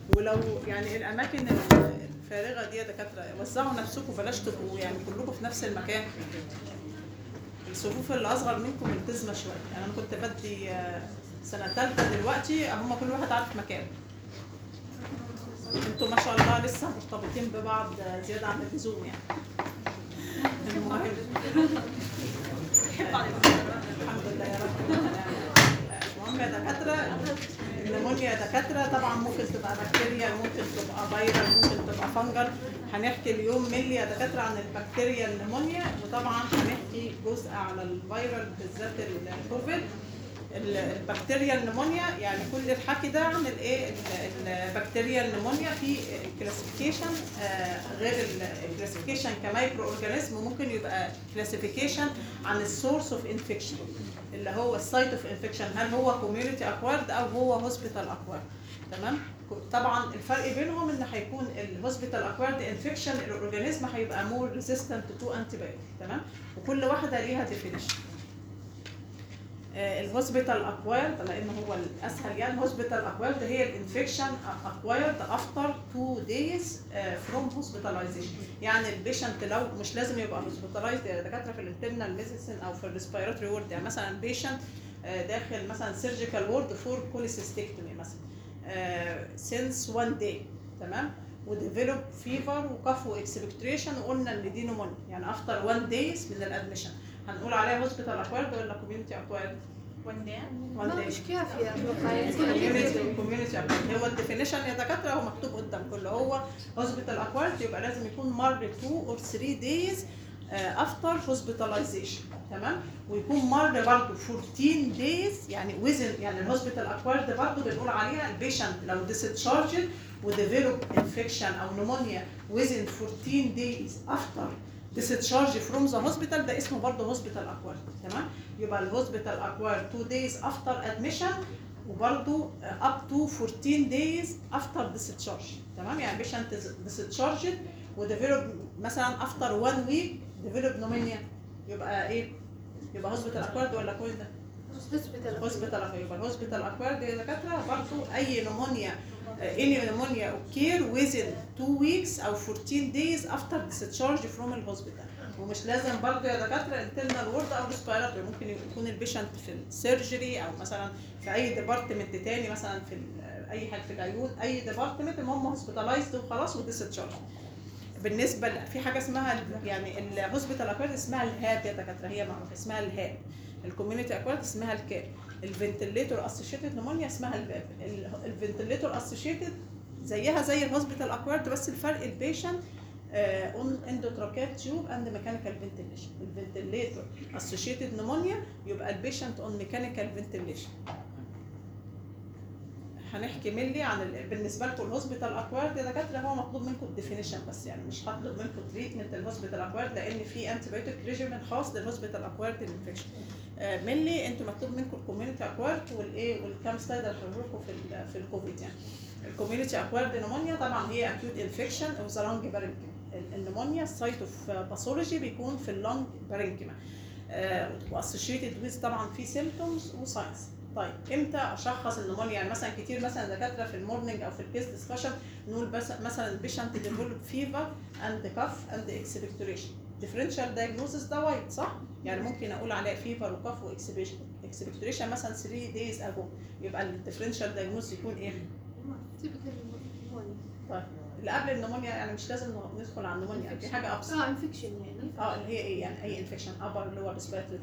ولو يعني الاماكن الفارغه دي يا دكاتره وزعوا نفسكم بلاش تبقوا يعني كلكم في نفس المكان الصفوف اللي اصغر منكم ملتزمه شويه يعني انا كنت بدي آه، سنه ثالثه دلوقتي هم كل واحد عارف مكانه انتوا ما شاء الله لسه مرتبطين ببعض آه، زياده عن اللزوم يعني المهم الحمد لله يا رب المهم يا دكاتره النمونيا يا دكاتره طبعا ممكن تبقى بكتيريا ممكن تبقى فيرال ممكن تبقى فنجل هنحكي اليوم ملي يا دكاتره عن البكتيريا النمونيا وطبعا هنحكي جزء على الفيرال بالذات الكوفيد ال- البكتيريا النمونيا يعني كل الحكي ده عن الايه ال- البكتيريا النمونيا في كلاسيفيكيشن غير الكلاسيفيكيشن كمايكرو اورجانيزم ممكن يبقى كلاسيفيكيشن عن السورس اوف انفكشن اللي هو السايت اوف انفكشن هل هو كوميونتي اكوارد او هو هوسبيتال اكوارد تمام طبعا الفرق بينهم ان هيكون الهوسبيتال اكوارد انفكشن الاورجانيزم هيبقى مور ريزيستنت تو انتي تمام وكل واحده ليها ديفينيشن الهوسبيتال اكوايرد لان هو الاسهل يعني الهوسبيتال اكوايرد هي الانفكشن اكوايرد افتر 2 دايز فروم هوسبيتاليزيشن يعني البيشنت لو مش لازم يبقى هوسبيتالايزد يا دكاتره في الانترنال ميديسن او في الريسبيراتوري وورد يعني مثلا بيشنت داخل مثلا سيرجيكال وورد فور كوليسيستكتومي مثلا سينس 1 داي تمام وديفلوب فيفر وكف واكسبكتريشن وقلنا ان دي نمونيا يعني افتر 1 دايز من الادميشن هنقول عليها هوسبيتال اكوارد ولا كوميونتي اكوارد؟ وان داي وان ما داي مش كافية اتوقع كوميونتي كوميونتي هو الديفينيشن يا دكاتره هو مكتوب قدام كله هو هوسبيتال اكوارد يبقى لازم يكون مر 2 اور 3 دايز افتر هوسبيتاليزيشن تمام ويكون مر برضه 14 دايز يعني وزن يعني الهوسبيتال اكوارد برضه بنقول عليها البيشنت لو ديسشارجد وديفلوب انفكشن او نمونيا وزن 14 دايز افتر discharge from the hospital ده اسمه برضه hospital acquired تمام يبقى الهوسبيتال acquired 2 days after admission وبرضه up to 14 days after discharge تمام يعني patient is discharged وديفلوب مثلا after 1 week develop pneumonia يبقى ايه؟ يبقى hospital acquired ولا كل ده؟ هوسبيتال هوسبيتال يبقى الهوسبيتال اكوارد يا دكاتره برضه اي نمونيا any pneumonia occur within 2 weeks او 14 days after discharge from الهوسبيتال ومش لازم برضه يا دكاتره internal ward او respiratory ممكن يكون البيشنت في السيرجري او مثلا في اي ديبارتمنت تاني مثلا في ال- اي حاجه في العيون اي ديبارتمنت المهم هوسبيتالايزد وخلاص وديسشارج بالنسبه ل- في حاجه اسمها ال- يعني الهوسبيتال اكوارد اسمها الهاب يا دكاتره هي معروفه اسمها الهاب الكوميونتي اكوارد اسمها الكاب الفنتليتور اسوشيتد نمونيا اسمها الباب الفنتليتور اسوشيتد زيها زي الهوسبيتال اكوارد بس الفرق البيشنت اون اندوتراكيال تيوب اند ميكانيكال فنتليشن الفنتليتور اسوشيتد نمونيا يبقى البيشنت اون ميكانيكال فنتليشن هنحكي ملي عن ال... بالنسبه لكم الهوسبيتال اكوارد يا دكاتره هو مطلوب منكم الديفينيشن بس يعني مش هطلب منكم تريتمنت الهوسبيتال اكوارد لان في انتي بايوتيك ريجيمن خاص للهوسبيتال اكوارد انفكشن ملي انتوا مطلوب منكم الكوميونتي اكوارد والايه والكام سلايد اللي هقول لكم في ال في الكوفيد يعني الكوميونتي اكوارد نمونيا طبعا هي اكيوت انفكشن اوف ذا لونج بارنكيما النمونيا السايت اوف باثولوجي بيكون في اللونج بارنكيما واسوشيتد ويز طبعا في سيمتومز وساينس طيب امتى اشخص النمونيا يعني مثلا كتير مثلا دكاتره في المورنينج او في الكيس ديسكشن نقول بس مثلا البيشنت ديفلوب فيفر اند كاف اند اكسبكتوريشن ديفرنشال دايجنوزس ده وايد صح؟ يعني ممكن اقول عليه فيفر وكاف واكسبكتوريشن مثلا 3 دايز اجو يبقى الديفرنشال دايجنوز يكون ايه؟ طيب اللي قبل النمونيا يعني مش لازم ندخل على النمونيا يعني في حاجه ابسط اه انفكشن يعني اه اللي هي ايه يعني اي انفكشن ابر اللي هو ريسبيرتوري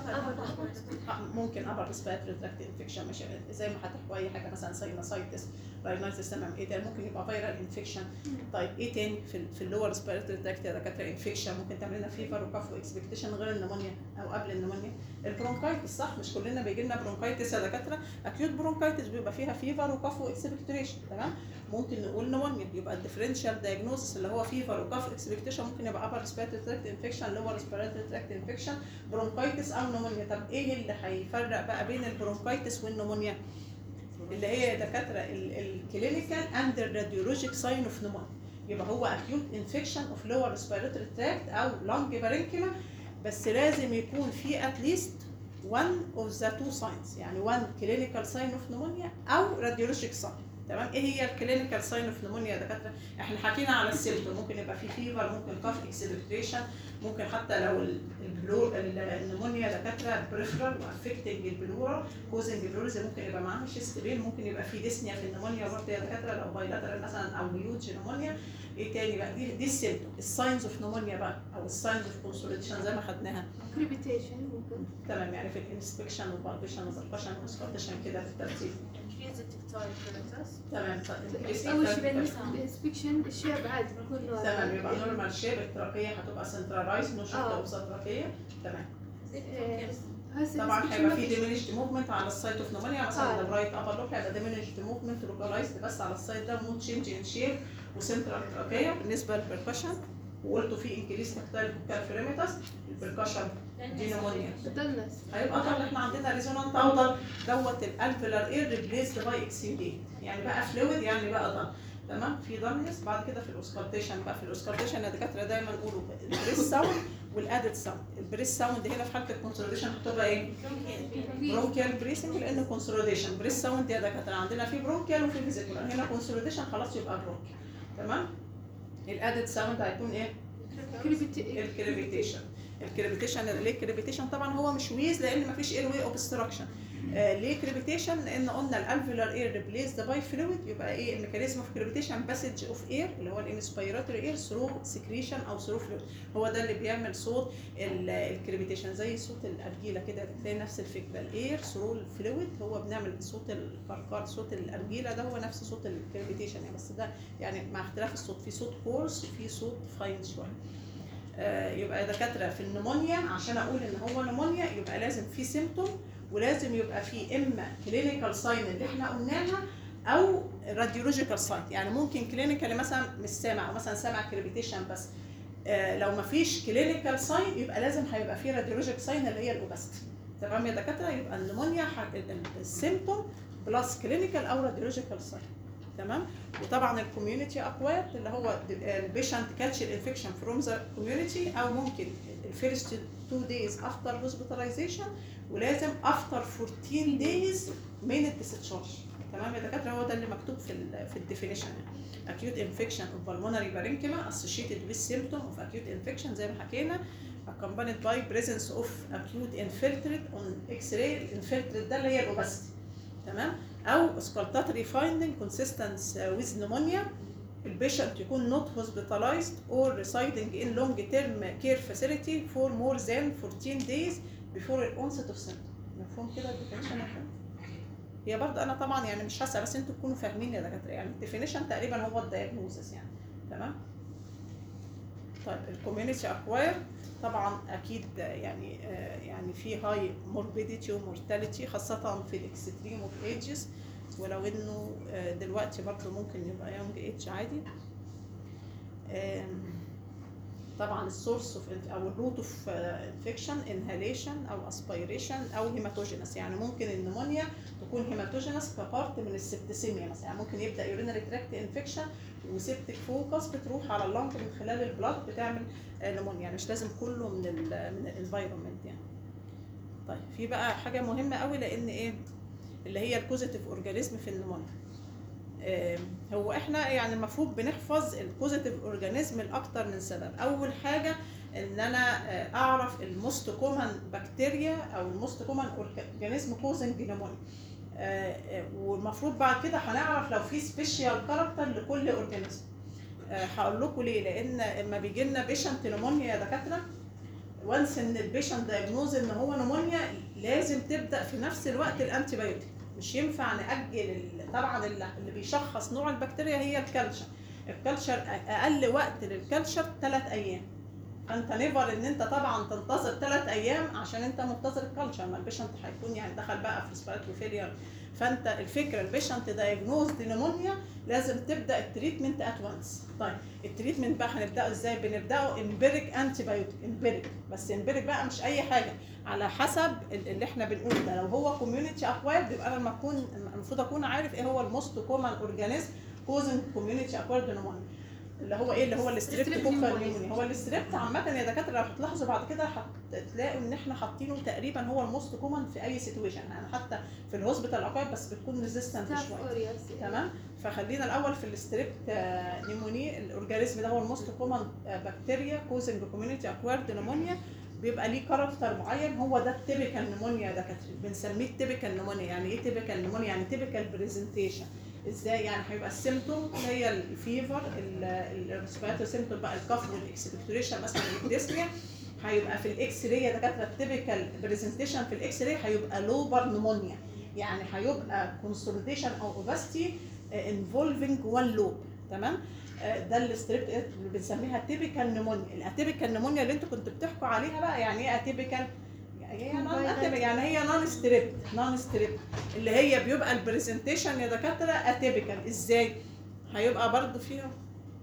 ممكن ابر ريسبيرتوري تراكت انفكشن مش زي ما هتحكوا اي حاجه مثلا ساينوسايتس راينايتس تمام ايه ده ممكن يبقى فيرال انفكشن طيب ايه تاني في ال في اللور ريسبيرتوري تراكت يا دكاتره انفكشن ممكن تعمل لنا فيفر وكف واكسبكتيشن غير النمونيا او قبل النمونيا البرونكايتس صح مش كلنا بيجي لنا برونكايتس يا دكاتره اكيوت برونكايتس بيبقى فيها فيفر وكف واكسبكتيشن تمام ممكن نقول نمونيا يبقى الديفرنشال دايجنوستس اللي هو فيفر وكف اكسبكتيشن ممكن يبقى ابر ريسبيرتوري تراكت انفكشن لور ريسبيرتوري تراكت انفكشن برونكايتس او نمونيا طب ايه اللي هيفرق بقى بين البرونكايتس والنمونيا اللي هي دكاتره الكلينيكال اند الراديولوجيك ساين اوف نمونيا يبقى هو اكيوت انفكشن اوف لور ريسبيرتوري تراكت او لونج بارينكيما بس لازم يكون في اتليست one of the two signs يعني one clinical sign of pneumonia او radiologic sign تمام ايه هي الكلينيكال ساين اوف نمونيا يا دكاتره احنا حكينا على السيمتوم ممكن يبقى في فيفر ممكن كاف اكسبكتيشن ممكن حتى لو ال- البلو ال- النمونيا دكاتره بريفرال وافكتنج البلورا كوزنج بلوريزم ممكن يبقى معاها شيست بين ممكن يبقى في ديسنيا في النمونيا برضه يا دكاتره لو بايلاترال مثلا او هيوج نمونيا ايه تاني بقى دي دي السيمتوم الساينز اوف نمونيا بقى او الساينز اوف كونسوليديشن زي ما خدناها كريبيتيشن ممكن تمام يعني في الانسبكشن والبالبيشن والبالبيشن والسكوتيشن كده بالترتيب تمام اول شيء بالانسبكشن الشيب عادي بيكون تمام يبقى نورمال شيب التراكيه هتبقى سنترالايز نو شفت آه. اوسط تراكيه تمام آه، هسه طبعا الانسبكشن هيبقى ما في فيش- ديمينيشد موفمنت على السايت اوف نومانيا مثلا آه. الرايت ابر لوب هيبقى ديمينيشد موفمنت لوكالايزد بس على السايت ده مو تشينج ان شيب وسنترال تراكيه بالنسبه للبركشن وقلتوا في انكريس تختلف كالفريمتس البركشن دي نمونيا دلنس هيبقى طبعا احنا عندنا ريزونانت اوضل دوت الالفيلار اير ريبليسد باي اكسيديت يعني بقى فلويد يعني بقى ضل تمام في ضلنس بعد كده في الاوسكالتيشن بقى في الاوسكالتيشن يا دكاتره دايما نقولوا البريس ساوند والادد ساوند البريس ساوند هنا في حاله الكونسوليديشن هتبقى ايه؟ برونكيال بريسنج لان كونسوليديشن بريس ساوند يا دكاتره عندنا في برونكيال وفي فيزيكولار هنا كونسوليديشن خلاص يبقى برونكيال تمام الادد ساوند هيكون ايه؟ كريبيتي الكريبيتيشن الكريبيتيشن ليه كريبيتيشن طبعا هو مش ويز لان مفيش اير واي اوبستراكشن آه ليه كريبيتيشن لان قلنا الالفيولار اير ريبليس باي فلويد يبقى ايه الميكانيزم اوف كريبيتيشن باسج اوف اير اللي هو الانسبيراتوري اير ثرو سكريشن او ثرو فلويد هو ده اللي بيعمل صوت الكريبيتيشن زي صوت الارجيله كده تلاقي نفس الفكره الاير ثرو الفلويد هو بنعمل صوت الكركر صوت الارجيله ده هو نفس صوت الكريبيتيشن يعني بس ده يعني مع اختلاف الصوت في صوت كورس وفي صوت فاين شويه آه، يبقى دكاتره في النمونيا عشان اقول ان هو نمونيا يبقى لازم في سيمتوم ولازم يبقى في اما كلينيكال ساين اللي احنا قلناها او راديولوجيكال ساين يعني ممكن كلينيكال مثلا مش سامع او مثلا سامع كريبيتيشن بس آه، لو ما فيش كلينيكال ساين يبقى لازم هيبقى في راديولوجيك ساين اللي هي الاوباستي تمام يا دكاتره يبقى النمونيا السيمتوم بلس كلينيكال او راديولوجيكال ساين تمام وطبعا الكوميونتي اكواد اللي هو البيشنت كاتش الانفكشن فروم ذا كوميونتي او ممكن الفيرست 2 دايز افتر هوسبيتاليزيشن ولازم افتر 14 دايز من الديسشارج تمام يا دكاتره هو ده اللي مكتوب في ال في الديفينيشن يعني acute infection of pulmonary parenchyma associated with symptom of acute infection زي ما حكينا accompanied by presence of acute infiltrate on x-ray الانفلتريت ده اللي هي الاوباستي تمام او سكالتاتري فايندنج كونسيستنس with pneumonia البيشنت يكون not hospitalized or residing in long term care facility for more than 14 days before the onset of symptom مفهوم كده الديفينيشن يا فندم؟ هي برضه انا طبعا يعني مش هسأل بس انتوا تكونوا فاهمين يا دكاتره يعني الديفينيشن تقريبا هو الدايجنوزس يعني تمام طيب الكوميونتي اكواير طبعا اكيد يعني آه، يعني في هاي موربيديتي ومورتاليتي خاصه في الاكستريم اوف ايجز ولو انه آه، دلوقتي برضه ممكن يبقى يونج ايج عادي آم، طبعا السورس اوف او الروت اوف انفكشن انهاليشن او اسبيريشن او هيماتوجينس يعني ممكن النمونيا تكون هيماتوجينس كبارت من السبتسيميا مثلا يعني ممكن يبدا يورينري تراكت انفكشن وسيبتك فوكس بتروح على اللنج من خلال البلاد بتعمل آه، نمونيا يعني مش لازم كله من ال من الانفايرمنت يعني طيب في بقى حاجه مهمه قوي لان ايه اللي هي البوزيتيف اورجانيزم في النمونيا آم، هو احنا يعني المفروض بنحفظ البوزيتيف اورجانيزم لاكتر من سبب اول حاجه ان انا آه، اعرف الموست كومن بكتيريا او الموست كومن اورجانيزم كوزنج نمونيا والمفروض بعد كده هنعرف لو في سبيشال كاركتر لكل اورجانيزم هقول لكم ليه لان لما بيجي لنا بيشنت نمونيا يا دكاتره وانس ان البيشنت دايجنوز ان هو نمونيا لازم تبدا في نفس الوقت الانتي بايوتيك مش ينفع ناجل ال- طبعا اللي اللي بيشخص نوع البكتيريا هي الكالتشر الكالتشر اقل وقت للكالتشر ثلاث ايام فانت نيفر ان انت طبعا تنتظر ثلاث ايام عشان انت منتظر الكالتشر ما البيشنت هيكون يعني دخل بقى في ريسبيراتوري فيلير فانت الفكره البيشنت دايجنوزد نمونيا لازم تبدا التريتمنت ات وانس طيب التريتمنت بقى هنبداه ازاي بنبداه امبيريك انتي بايوتيك امبيريك بس امبيريك بقى مش اي حاجه على حسب ال- اللي احنا بنقول ده لو هو كوميونتي اكوايرد يبقى انا لما اكون المفروض اكون عارف ايه هو الموست كومن اورجانيزم كوزن كوميونتي اكوايرد نمونيا اللي هو ايه اللي هو الستريبت Strep كوكال pneumoniae. نيمونيا هو الستريبت عامه يا دكاتره لو هتلاحظوا بعد كده هتلاقوا ان احنا حاطينه تقريبا هو الموست كومن في اي سيتويشن يعني حتى في الهوسبيتال اكواد بس بتكون ريزيستنت ستاف شويه اوريوس تمام فخلينا الاول في الستريبت نيموني الاورجانيزم ده هو الموست كومن بكتيريا كوزنج كوميونيتي اكوارد نيمونيا بيبقى ليه كاركتر معين هو ده التيبيكال نيمونيا يا دكاتره بنسميه التيبيكال نيمونيا يعني ايه تيبيكال نيمونيا يعني تيبيكال برزنتيشن ازاي يعني هيبقى السيمتوم هي الفيفر الريسبيراتوري سيمتوم بقى الكف والاكسبكتوريشن مثلا الديسنيا هيبقى في الاكس راي يا دكاتره التيبيكال برزنتيشن في الاكس راي هيبقى لوبر نيمونيا يعني هيبقى كونسوليديشن او اوباستي انفولفنج وان لوب تمام آه، ده الستريبت اللي بنسميها تيبيكال نيمونيا الاتيبيكال نيمونيا اللي انتوا كنتوا بتحكوا عليها بقى يعني ايه اتيبيكال هي نون اتيبيكال يعني هي نون ستريبت نون ستريبت اللي هي بيبقى البرزنتيشن يا دكاتره اتيبيكال ازاي هيبقى برضو فيها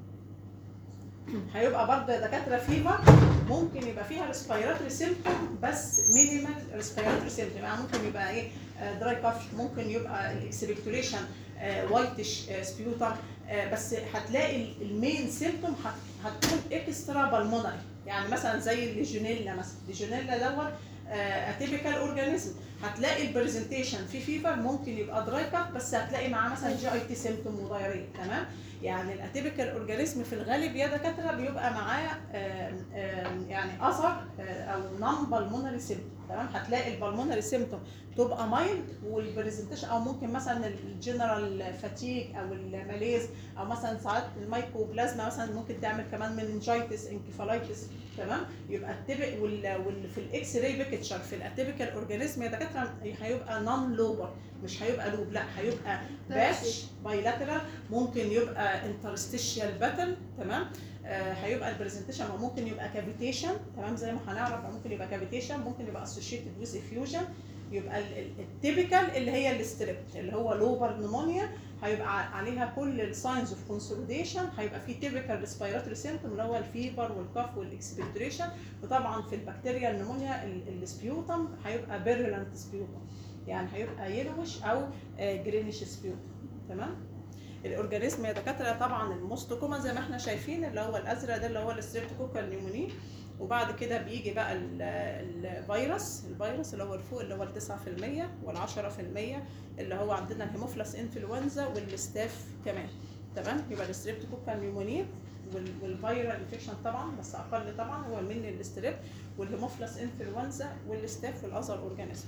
هيبقى برضه يا دكاتره فيفر ممكن يبقى فيها ريسبيراتوري سيمتوم بس مينيمال ريسبيراتوري سيمتوم يعني ممكن يبقى ايه دراي كاف ممكن يبقى الاكسبكتوريشن وايتش سبيوتر بس هتلاقي المين سيمتوم هتكون اكسترا بالمونري يعني مثلا زي الليجونيلا مثلا الليجونيلا دوت اتيبيكال اورجانيزم هتلاقي البرزنتيشن في فيفر ممكن يبقى دراي كاف بس هتلاقي معاه مثلا جي اي تي سيمتوم ودايريه تمام يعني الاتيبيكال اورجانيزم في الغالب يا دكاتره بيبقى معاه آم، آم، يعني اثر آه، او نون بالمونري سيمتوم تمام هتلاقي البالمونري سيمتوم تبقى مايلد والبرزنتيشن او ممكن مثلا الجنرال فاتيج او الماليز او مثلا ساعات المايكوبلازما مثلا ممكن تعمل كمان مننجايتس انكفالايتس تمام يبقى التبق وال, وال في الاكس راي بيكتشر في الاتيبيكال اورجانيزم يا دكاتره هيبقى نون لوبر مش هيبقى لوب لا هيبقى باتش بايلاترال ممكن يبقى انترستيشيال باتن تمام آه هيبقى البرزنتيشن او ممكن يبقى كافيتيشن تمام زي ما هنعرف أو ممكن يبقى كافيتيشن ممكن يبقى اسوشيتد ويز افيوجن يبقى التيبيكال اللي هي الستريبت اللي هو لوبر نمونيا هيبقى عليها كل الساينز اوف كونسوليديشن هيبقى في تيبيكال ريسبيراتوري سيمتوم اللي هو الفيبر والكف والاكسبكتوريشن وطبعا في البكتيريا النمونيا السبيوتم هيبقى بيرولنت سبيوتم يعني هيبقى يلوش او جرينيش سبيوتم تمام الاورجانيزم يا دكاتره طبعا الموست كومن زي ما احنا شايفين اللي هو الازرق ده اللي هو الستريبتوكوكال نيموني وبعد كده بيجي بقى ال- الفيروس الفيروس اللي هو الفوق اللي هو ال 9% وال 10% اللي هو عندنا الهيموفلاس انفلونزا والستاف كمان تمام يبقى الستريبتوكوكال نيموني وال- والفيرال انفكشن طبعا بس اقل طبعا هو من الستريب والهيموفلاس انفلونزا والستاف والاذر اورجانيزم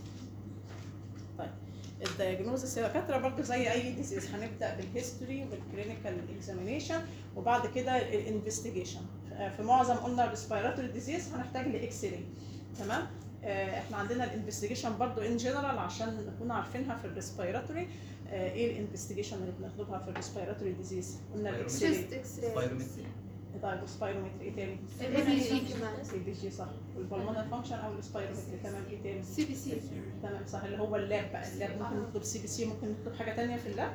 طيب الدياجنوزس يا دكاتره برضه زي اي ديزيز هنبدا بالهيستوري والكلينيكال اكزامينيشن وبعد كده الانفستيجيشن في معظم قلنا الريسبيراتوري ديزيز هنحتاج لاكس راي تمام آه، احنا عندنا الانفستيجيشن برضو ان جنرال عشان نكون عارفينها في الريسبيراتوري ايه الانفستيجيشن اللي بنطلبها في الريسبيراتوري ديزيز قلنا الاكس راي شيست اكس راي سبايرومتري طيب سبايرومتري ايه تاني؟ الاي بي جي كمان اي بي جي صح والبلمونر فانكشن او السبايرومتري تمام ايه تاني؟ سي بي سي تمام صح اللي هو اللاب بقى اللاب ممكن نطلب سي بي سي ممكن نطلب حاجه تانية في اللاب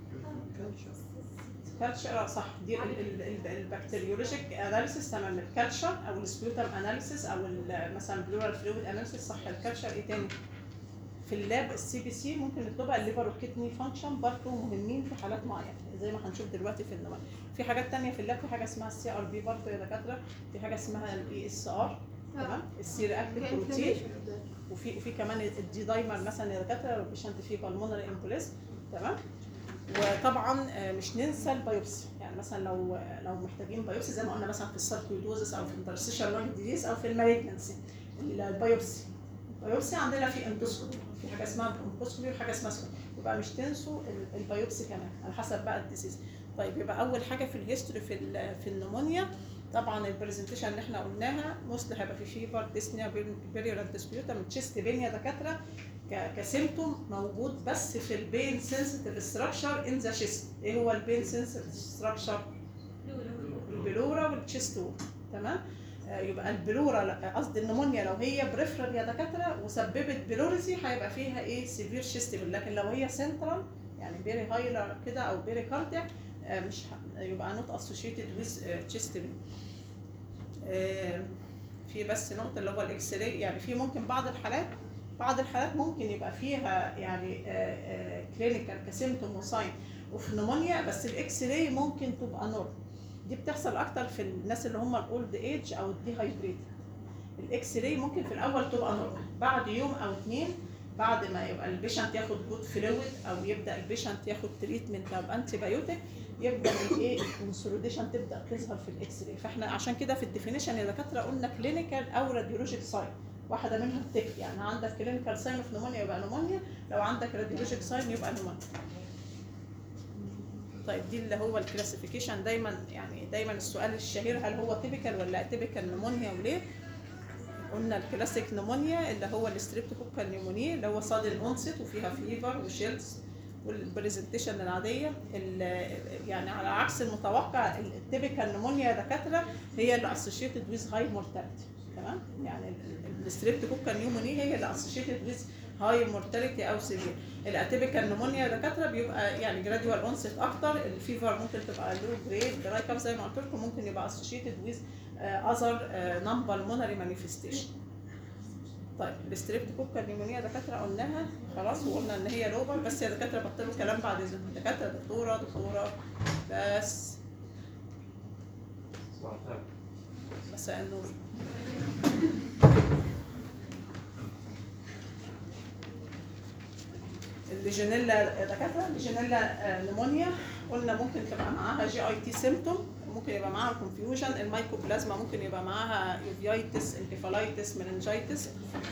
كالتشر صح دي ال- ال- ال- البكتيريولوجيك اناليسيس تمام الكالتشر او السبيوتم اناليسيس او ال- مثلا بلورال فلويد اناليسيس صح الكالتشر ايه تاني في اللاب السي بي سي ممكن نطلبها الليفر والكدني فانكشن برضه مهمين في حالات معينه زي ما هنشوف دلوقتي في النمط في حاجات تانية في اللاب في حاجه اسمها السي ار بي برضه يا دكاتره في حاجه اسمها الاي اس ار تمام السي رياكتيف بروتين وفي وفي كمان الدي دايمر مثلا يا دكاتره لو بيشنت فيه بالمونري امبوليس تمام وطبعا آه، مش ننسى البيوبسي يعني مثلا لو لو محتاجين بيوبسي زي ما قلنا مثلا في الساركيودوزس او في الانترستيشال لونج ديزيز او في المالجنسي البيوبسي البيوبسي عندنا في اندوسكوبي في حاجه اسمها برونكوسكوبي وحاجه اسمها سكوبي يبقى مش تنسوا ال- البيوبسي كمان على حسب بقى الديزيز طيب يبقى اول حاجه في الهيستوري في ال- في النمونيا طبعا البرزنتيشن اللي احنا قلناها موستلي هيبقى في فيبر ديسنيا بيريولانت سبيوتم تشيست بين يا دكاتره ك- كسيمتوم موجود بس في البين سنسيتيف ستراكشر ان ذا شيست ايه هو البين سنسيتيف ستراكشر البلورا والتشيست وول تمام آه، يبقى البلورا لا، قصدي النمونيا لو هي بريفرال يا دكاتره وسببت بلوريزي هيبقى فيها ايه سيفير شيست لكن لو هي سنترال يعني بيري هايلر كده او بيري كاردياك آه، مش ه- يبقى نوت اسوشيتد ويز تشيست في بس نقطه اللي هو الاكس راي يعني في ممكن بعض الحالات بعض الحالات ممكن يبقى فيها يعني كلينيكال كسيمتوم وساين وفي نمونيا بس الاكس راي ممكن تبقى نورمال دي بتحصل اكتر في الناس اللي هم الاولد ايج او الديهايدريتد الاكس راي ممكن في الاول تبقى نورمال بعد يوم او اتنين بعد ما يبقى البيشنت ياخد جود فلويد او يبدا البيشنت ياخد تريتمنت او انتي بايوتيك يبدا الايه الكونسوليديشن تبدا تظهر في الاكس راي فاحنا عشان كده في الديفينيشن يا دكاتره قلنا كلينيكال او راديولوجيك ساين واحده منهم تك يعني عندك كلينيكال ساين اوف نمونيا يبقى نمونيا لو عندك راديولوجيك ساين يبقى نمونيا طيب دي اللي هو الكلاسيفيكيشن دايما يعني دايما السؤال الشهير هل هو تيبيكال ولا اتيبيكال نمونيا وليه؟ قلنا الكلاسيك نمونيا اللي هو الستريبتوكوكال نيمونيا اللي هو صاد الانست وفيها فيفر وشيلز والبرزنتيشن العاديه ال- يعني على عكس المتوقع التيبيكال نمونيا يا دكاتره هي اللي اسوشيتد ويز هاي مورتاليتي تمام يعني الستريبتوكوكال نيمونيا هي اللي اسوشيتد ويز هاي مورتاليتي او سيفير الاتيبيكال نمونيا يا دكاتره بيبقى يعني جراديوال اونست اكتر الفيفر ممكن تبقى لو جريد دراي كاب زي ما قلت لكم ممكن يبقى اسوشيتد ويز اذر نون بالمونري مانيفستيشن طيب الستريبتوكوكال نيمونيا دكاتره قلناها خلاص وقلنا ان هي لوبر بس يا دكاتره بطلوا كلام بعد اذنكم دكاتره دكتوره دكتوره بس مساء النور الليجونيلا دكاتره الليجونيلا آه، نمونيا قلنا ممكن تبقى معاها جي اي تي سيمتوم ممكن يبقى معاها كونفيوجن المايكوبلازما ممكن يبقى معاها يوفيايتس انكفالايتس مننجايتس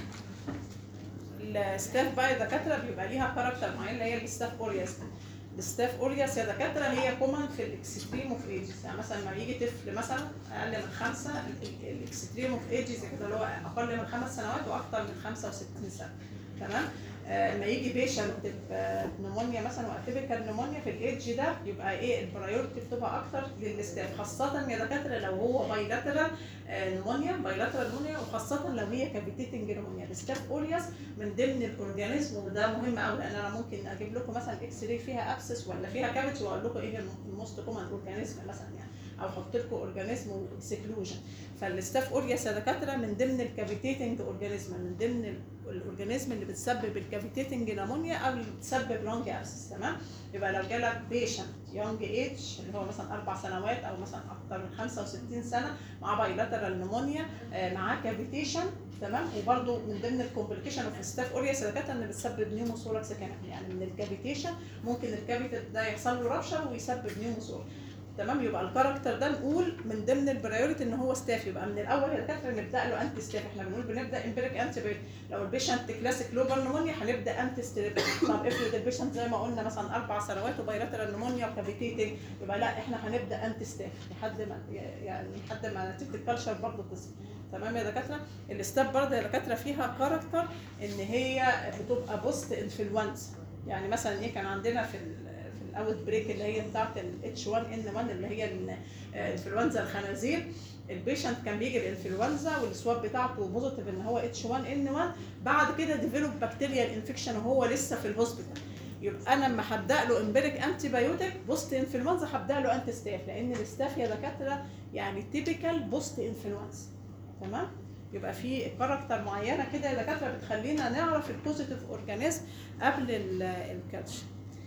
الستاف بقى يا دكاتره بيبقى ليها كاركتر معين اللي هي الستاف اورياس الستاف اورياس يا دكاتره هي كومن في الاكستريم اوف ايجز يعني مثلا لما يجي طفل مثلا اقل من خمسه الاكستريم اوف ايجز كده اللي هو اقل من خمس سنوات واكثر من 65 سنه تمام آه، لما يجي بيشنت بنمونيا مثلا واتيبيكال نمونيا في الايدج ده يبقى ايه البرايورتي بتبقى اكتر للستاف خاصه يا دكاتره لو هو بايلاترال نمونيا بايلاترال نمونيا وخاصه لو هي كافيتيتنج نمونيا الستاف اورياس من ضمن الاورجانيزم وده مهم قوي لان انا ممكن اجيب لكم مثلا اكس راي فيها ابسس ولا فيها كافيتي واقول لكم ايه الموست كومن اورجانيزم مثلا يعني او احط لكم اورجانيزم واكسكلوجن فالستاف اورياس يا دكاتره من ضمن الكافيتيتنج اورجانيزم من ضمن ال- الاورجانيزم اللي بتسبب الكافيتيتنج نمونيا او اللي بتسبب لونج ابسس تمام يبقى لو جالك بيشنت يونج ايج اللي هو مثلا اربع سنوات او مثلا اكتر من 65 سنه مع بايلاترال نمونيا آه، معاه كافيتيشن تمام وبرده من ضمن الكومبليكيشن اوف ستاف اورياس يا دكاتره ان بتسبب نيوموثوركس كمان يعني من الكافيتيشن ممكن الكافيتر ده يحصل له رابشر ويسبب نيوموثوركس تمام يبقى الكاركتر ده نقول من ضمن البرايورتي ان هو ستاف يبقى من الاول يا دكاتره نبدا له انتي ستاف احنا بنقول بنبدا امبيريك انتي بايوتيك لو البيشنت كلاسيك لوبر نمونيا هنبدا انتي ستاف طب افرض البيشنت زي ما قلنا مثلا اربع سنوات وبايلاترال نمونيا وكافيتيتنج يبقى لا احنا هنبدا انتي ستاف لحد ما يعني لحد ما نتيجه الكالشر برضه تصل تمام يا دكاتره الستاف برضه يا دكاتره فيها كاركتر ان هي بتبقى بوست انفلونزا يعني مثلا ايه كان عندنا في ال في الاوت بريك اللي هي بتاعت الاتش 1 ان 1 اللي هي ال- آه، انفلونزا الخنازير البيشنت كان بيجي بالانفلونزا والسواب بتاعته بوزيتيف ان هو اتش 1 ان 1 بعد كده ديفلوب بكتيريال انفكشن وهو لسه في الهوسبيتال يبقى انا لما هبدا له امبيريك انتي بايوتيك بوست انفلونزا هبدا له انتي ستاف لان الستاف يا دكاتره يعني تيبيكال بوست انفلونزا تمام يبقى في كاركتر معينه كده يا دكاتره بتخلينا نعرف البوزيتيف اورجانيزم قبل ال- الكالشيوم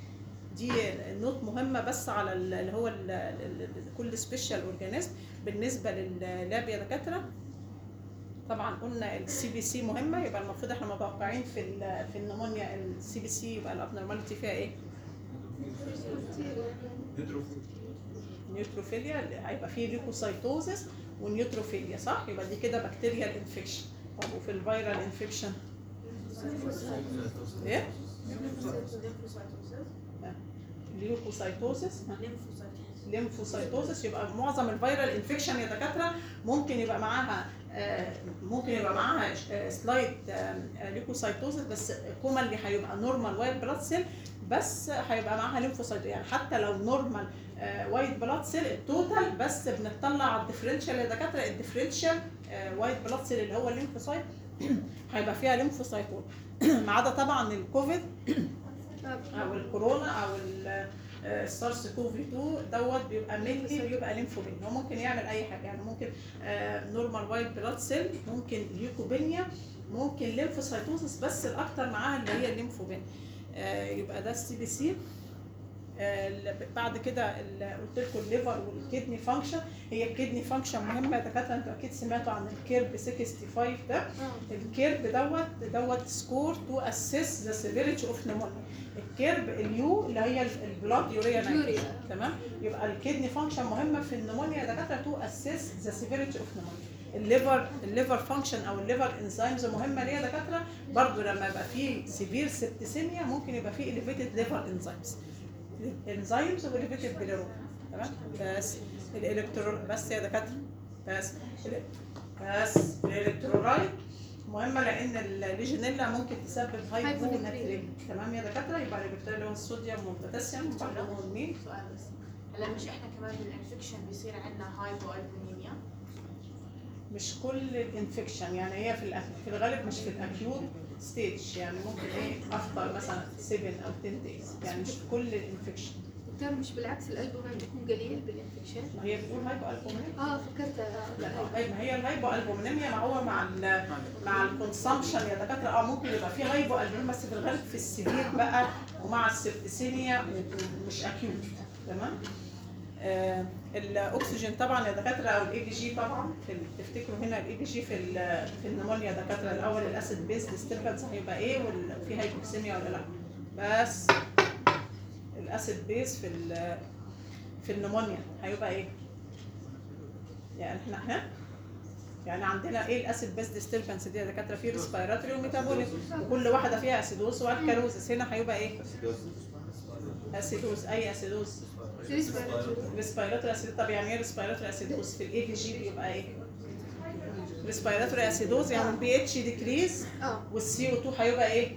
دي نوت مهمه بس على ال- اللي هو ال- ال- ال- كل سبيشال اورجانيزم بالنسبه لللاب يا دكاتره طبعا قلنا السي بي سي مهمه يبقى المفروض احنا متوقعين في ال- في النمونيا السي بي سي يبقى الابنورماليتي فيها ايه؟ نيوتروفيليا هيبقى فيه ليكوسايتوزس ونيوتروفيليا صح؟ يبقى دي كده بكتيريال انفكشن طب وفي الفيرال انفكشن ايه؟ ليوكوسايتوزس ها. ليمفوسايتوزس يبقى معظم الفيرال انفكشن يا دكاتره ممكن يبقى معاها آه، ممكن يبقى معاها سلايد ليوكوسايتوزس بس كومنلي هيبقى نورمال وايت بلاد سيل بس هيبقى معاها ليمفوسايت يعني حتى لو نورمال وايت بلاد سيل التوتال بس بنطلع على الديفرنشال يا دكاتره الديفرنشال وايت بلاد سيل اللي هو الليمفوسايت هيبقى فيها ليمفوسايتوز ما عدا طبعا الكوفيد او الكورونا او ال- آه، السارس كوفي 2 دوت بيبقى مينلي بيبقى ليمفوبين هو ممكن يعمل اي حاجه يعني ممكن نورمال وايت بلاد سيل ممكن ليوكوبينيا ممكن ليمفوسايتوزس بس الاكتر معاها اللي هي الليمفوبين آه، يبقى ده السي بي سي آه، ال- بعد كده ال- قلت لكم الليفر والكدني فانكشن هي الكدني فانكشن مهمه يا دكاتره انتوا اكيد سمعتوا عن الكيرب 65 ده اه الكيرب دوت دوت سكور تو اسيس ذا سيفيريتي اوف نيمونيا الكيرب اليو اللي هي البلاد يوريا يوريا. تمام يبقى الكدني فانكشن مهمه في النيمونيا يا دكاتره تو اسيس ذا سيفيريتي اوف نيمونيا الليفر الليفر فانكشن او الليفر انزيمز مهمه ليه يا دكاتره برضو لما يبقى فيه سيفير سبتسيميا ممكن يبقى فيه اليفيتد ليفر انزيمز انزيمز واليفيتد بيليروبين تمام بس الالكترون بس يا دكاتره بس ال- بس الالكترولايت مهمه لان الليجينيلا ممكن تسبب هايبوناتريم هايبوناتريم. تمام يا دكاتره يبقى الالكترول اللي هو الصوديوم والبوتاسيوم بعدهم مين سؤال بس هلا مش احنا كمان بالانفكشن بيصير عندنا هايبو البونيميا مش كل الانفكشن يعني هي في الأك- في الغالب مش في الاكيوت ستيج يعني ممكن ايه افتر مثلا 7 او 10 دايز يعني مش في كل الانفكشن دكتور مش بالعكس الالبومين بيكون قليل بالانفكشن ما هي بتقول هايبو البومينيا اه فكرت لا أي- ما هي الهايبو البومينيميا ما هو مع ال مع الكونسامشن يا دكاتره اه ممكن يبقى في هايبو البومينيميا بس في الغالب في السيفير بقى ومع السبتسيميا مش اكيوت تمام آه الاكسجين طبعا يا دكاتره او الاي دي جي طبعا في ال- تفتكروا هنا الاي دي جي في ال- في النمونيا يا دكاتره الاول الاسيد بيز ديستربنس هيبقى ايه وفي هايبوكسيميا ولا لا بس الاسيد بيز في ال- في النمونيا هيبقى ايه يعني احنا ها يعني عندنا ايه الاسيد بيز ديستربنس دي يا دكاتره في ريسبيراتوري وميتابوليك وكل واحده فيها اسيدوز والكالوزس هنا هيبقى ايه اسيدوز اي اسيدوز ريسبيراتوري اسيد طب يعني ايه ريسبيراتوري اسيدوز في الاي دي جي بيبقى ايه ريسبيراتوري اسيدوز يعني البي اتش ديكريز اه والسي او 2 هيبقى ايه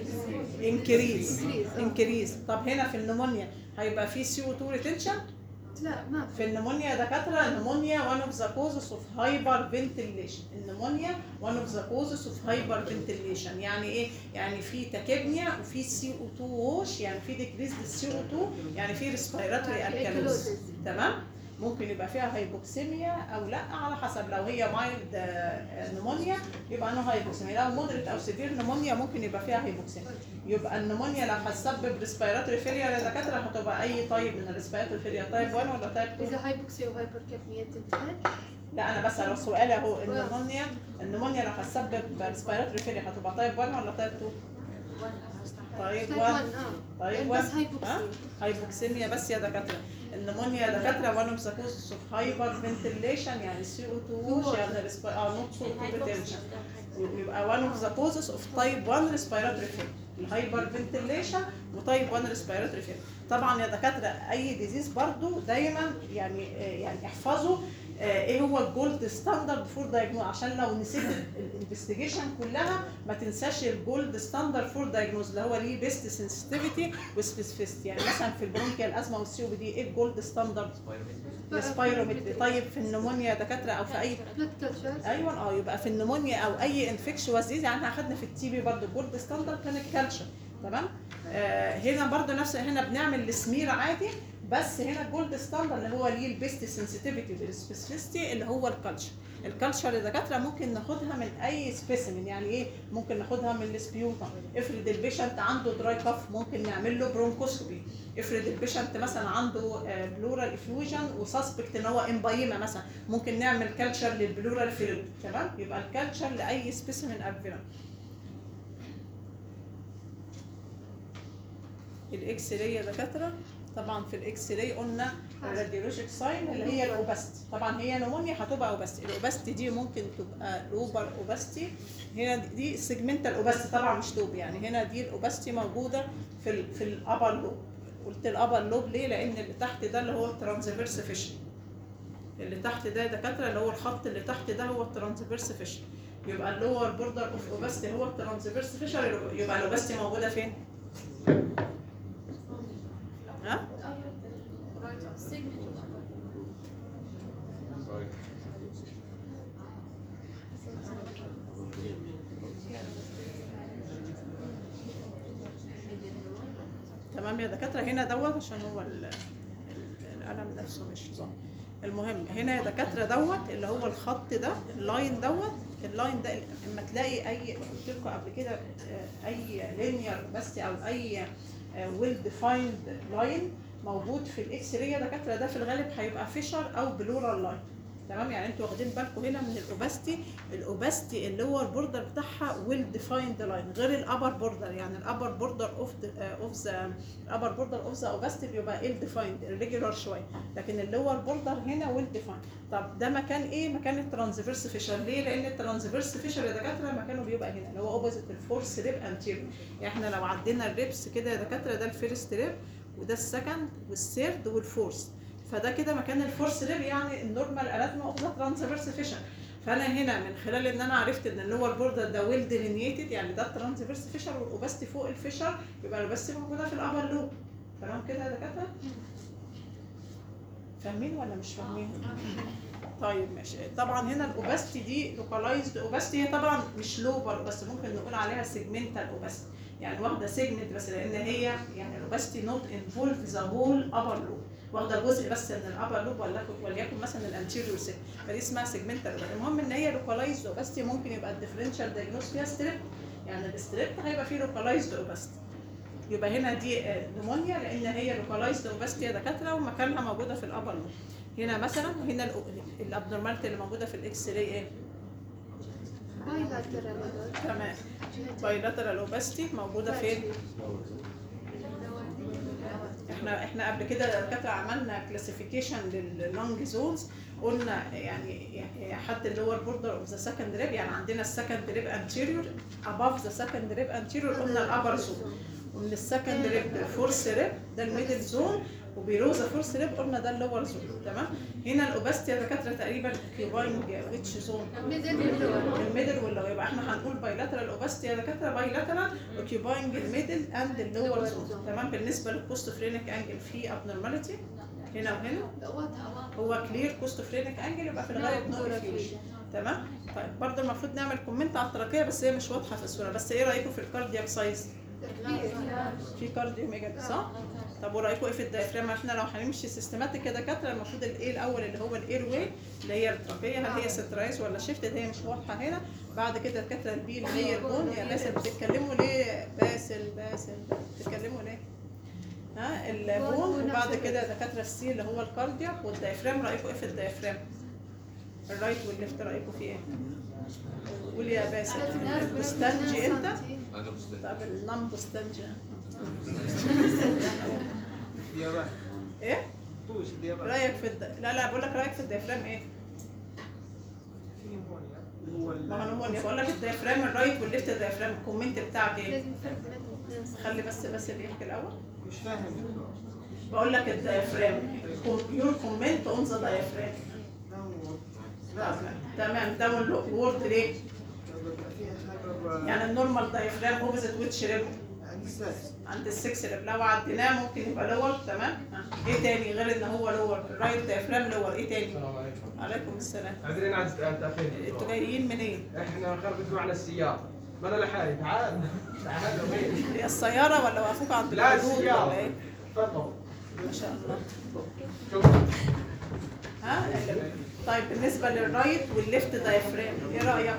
انكريز Increase، آه. انكريز طب هنا في النمونيا هيبقى في سي او 2 ريتنشن لا ما في النمونيا يا دكاتره النمونيا وان اوف ذا كوزز اوف هايبر فنتيليشن النمونيا وان اوف ذا كوزز اوف هايبر فنتيليشن يعني ايه يعني في تاكيبنيا وفي سي او 2 ووش يعني في ديكريز للسي او 2 يعني في ريسبيراتوري في الكالوز alkalosis. تمام ممكن يبقى فيها هايبوكسيميا او لا على حسب لو هي مايلد نمونيا يبقى انه هايبوكسيميا لو مودريت او سيفير نمونيا ممكن يبقى فيها هايبوكسيميا يبقى النمونيا لو هتسبب ريسبيراتوري فيلير يا دكاتره هتبقى اي طيب من الريسبيراتوري فيلير تايب 1 ولا تايب 2 اذا هايبوكسيا وهايبر كابنية تنتهي لا انا بسال السؤال اهو النمونيا النمونيا لو هتسبب ريسبيراتوري فيلير هتبقى تايب 1 ولا تايب 2 طيب تايب 1 1 اه طيب بس 1 هايبوكسيا هايبوكسيميا بس يا دكاتره النمونيا يا دكاتره وان اوف ذا كوزز اوف هايبر فنتيليشن يعني سي او 2 يعني ريسبي اه نوت سو ريتنشن يبقى وان اوف ذا كوزز اوف تايب 1 ريسبيراتوري فيلير الهايبر فنتيليشن وتايب 1 ريسبيراتوري فيلير طبعا يا دكاتره اي ديزيز برضو دايما يعني آه، يعني احفظوا آه، ايه هو الجولد ستاندرد فور دايجنوز عشان لو نسيت الانفستيجيشن كلها ما تنساش الجولد ستاندرد فور دايجنوز اللي هو ليه بيست سنسيتيفيتي وسبيسيفيستي يعني مثلا في البرونكيال ازمه والسي او بي دي ايه الجولد ستاندرد السبايرومتري طيب في النمونيا يا دكاتره او في اي بلاد كلتشر ايوه اه يبقى في النمونيا او اي انفكشوس ديز يعني احنا اخدنا في التي بي برضه جولد ستاندرد كان الكالشر تمام آه هنا برضه نفس هنا بنعمل السمير عادي بس هنا الجولد ستاندرد اللي هو ليه البيست سنسيتيفيتي والسبيسيفيستي اللي هو الكالشر الكالشر يا دكاتره ممكن ناخدها من اي سبيسيمن يعني ايه ممكن ناخدها من السبيوتم افرض البيشنت عنده دراي كاف ممكن نعمل له برونكوسكوبي افرض البيشنت مثلا عنده بلورال افيوجن وسسبكت ان هو امبايما مثلا ممكن نعمل كالتشر للبلورال فلويد تمام يبقى الكالتشر لاي سبيسيمن افيرا الاكس راي يا دكاتره طبعا في الاكس راي قلنا الراديولوجيك ساين اللي هي الاوباستي طبعا هي نمونيا هتبقى اوباستي الاوباستي دي ممكن تبقى لوبر اوباستي هنا دي- دي سيجمنتال اوباستي طبعا مش لوب يعني هنا دي الاوباستي موجوده في ال في الابر لوب قلت الابر لوب ليه لان اللي تحت ده اللي هو الترانسفيرس فيشن اللي تحت ده يا دكاتره اللي هو الخط اللي تحت ده هو الترانسفيرس فيشن يبقى اللور بوردر اوف اوباستي هو الترانسفيرس فيشن يبقى الاوباستي موجوده فين؟ ها؟ تمام يا دكاتره هنا دوت عشان هو ال- ال- القلم نفسه مش ظاهر المهم هنا يا دكاتره دوت اللي هو الخط ده اللاين دوت اللاين ده لما تلاقي اي قلت لكم قبل كده آه، اي لينير بس او اي ويل ديفايند لاين موجود في الاكس راي يا دكاتره ده في الغالب هيبقى فيشر او بلورال لاين تمام يعني انتوا واخدين بالكم هنا من الاوباستي الاوباستي اللي هو البوردر بتاعها ويل ديفايند لاين غير الابر بوردر يعني الابر بوردر اوف اوف ذا الابر بوردر اوف ذا اوباستي بيبقى ال ديفايند ريجولار شويه لكن اللور بوردر هنا ويل ديفايند طب ده مكان ايه مكان الترانسفيرس فيشر ليه لان الترانسفيرس فيشر يا دكاتره مكانه بيبقى هنا اللي هو اوبوزيت الفورس ريب انتيريور يعني احنا لو عدينا الريبس كده يا دكاتره ده الفيرست ريب وده السكند والثيرد والفورث فده كده مكان الفورس ريب يعني النورمال اناتومي اوف ذا ترانسفيرس فيشر فانا هنا من خلال ان انا عرفت ان اللور بوردر ده ويل ديلينيتد يعني ده الترانسفيرس فيشر والاوباستي فوق الفيشر يبقى الاوباستي موجوده في الابر لوب تمام كده يا دكاتره فاهمين ولا مش فاهمين طيب ماشي طبعا هنا الاوباستي دي لوكالايزد اوباستي هي طبعا مش لوبر بس ممكن نقول عليها سيجمنتال اوباستي يعني واخده سيجمنت بس لان هي يعني الاوباستي نوت انفولف ذا هول ابر لوب واخده جزء بس من الابر لوب وليكن وليكن مثلا الانتيريور سيل فدي اسمها سيجمنتال المهم ان هي لوكالايزد اوباستي ممكن يبقى الديفرنشال دايجنوز فيها ستريب يعني الستريب هيبقى فيه لوكالايزد اوباستي يبقى هنا دي نمونيا لان هي لوكالايزد اوباستي يا دكاتره ومكانها موجوده في الابر لوب هنا مثلا هنا الابنورماليتي اللي موجوده في الاكس راي ايه بايلاترال تمام بايلاترال اوباستي موجوده فين احنا احنا قبل كده يا دكاتره عملنا كلاسيفيكيشن لللونج زونز قلنا يعني يعني حد اللور بوردر اوف ذا سكند ريب يعني عندنا السكند ريب انتيريور اباف ذا سكند ريب انتيريور قلنا الابر زون ومن السكند ريب للفورس ريب ده الميدل زون وبيلو ذا فورس ريب قلنا ده اللور زون تمام هنا الاوباستي يا دكاتره تقريبا كيوباينج ويتش زون الميدل واللو يبقى احنا هنقول بايلاترال اوباستي يا دكاتره بايلاترال اوكيباينج الميدل اند اللور زون تمام بالنسبه للكوست فرينك انجل في ابنورماليتي هنا وهنا هو كلير كوست فرينك انجل يبقى في الغالب نو ريفيوجن تمام طيب برضه المفروض نعمل كومنت على التراكيه بس هي مش واضحه في الصوره بس ايه رايكم في الكاردياك سايز في كارديو ميجا صح طب ورايكم ايه في الدايفرام احنا لو هنمشي سيستماتيك يا دكاتره المفروض الايه الاول اللي هو الاير واي اللي هي التراكيه هل هي سترايز ولا شيفتد هي مش واضحه هنا بعد كده دكاتره البي اللي هي البون يا باسل بتتكلموا ليه باسل باسل بتتكلموا ليه ها البون وبعد كده دكاتره السي اللي هو الكاردياك والدايفرام رايكم ايه في الدايفرام الرايت والليفت رايكم في ايه قول يا باسل بستنجي انت انا مستني طب النم بستنجي ديابات ايه طوش ديابات رايك في الد... لا لا بقول لك رايك في الديافرام ايه في نيمونيا هو ال- ما هو انا بقول لك الديافرام الرايت والليفت الديافرام الكومنت بتاعك ايه لازم فرق بيناتهم اثنين صح خلي بس بس اللي يحكي الاول مش فاهم بقول لك الديافرام يور كومنت اون ذا ديافرام لا تمام داون وورد ليه بيبقى فيها حاجة يعني النورمال ديافرام اوبزيت ويتش ريب عند السادس عند السكس ريب لو عديناه ممكن يبقى لور تمام ها. ايه تاني غير ان هو لور الرايت ديافرام لور ايه تاني السلام عليكم عليكم السلام عذرين عن التاخير انتوا جايين منين احنا خربت معنا السياره ما انا لحالي تعال تعال وين هي السياره ولا وقفوك عند لا الحدود ولا السياره ايه تفضل ما شاء الله شكرا ها طيب بالنسبه للرايت والليفت دايفرام ايه رايك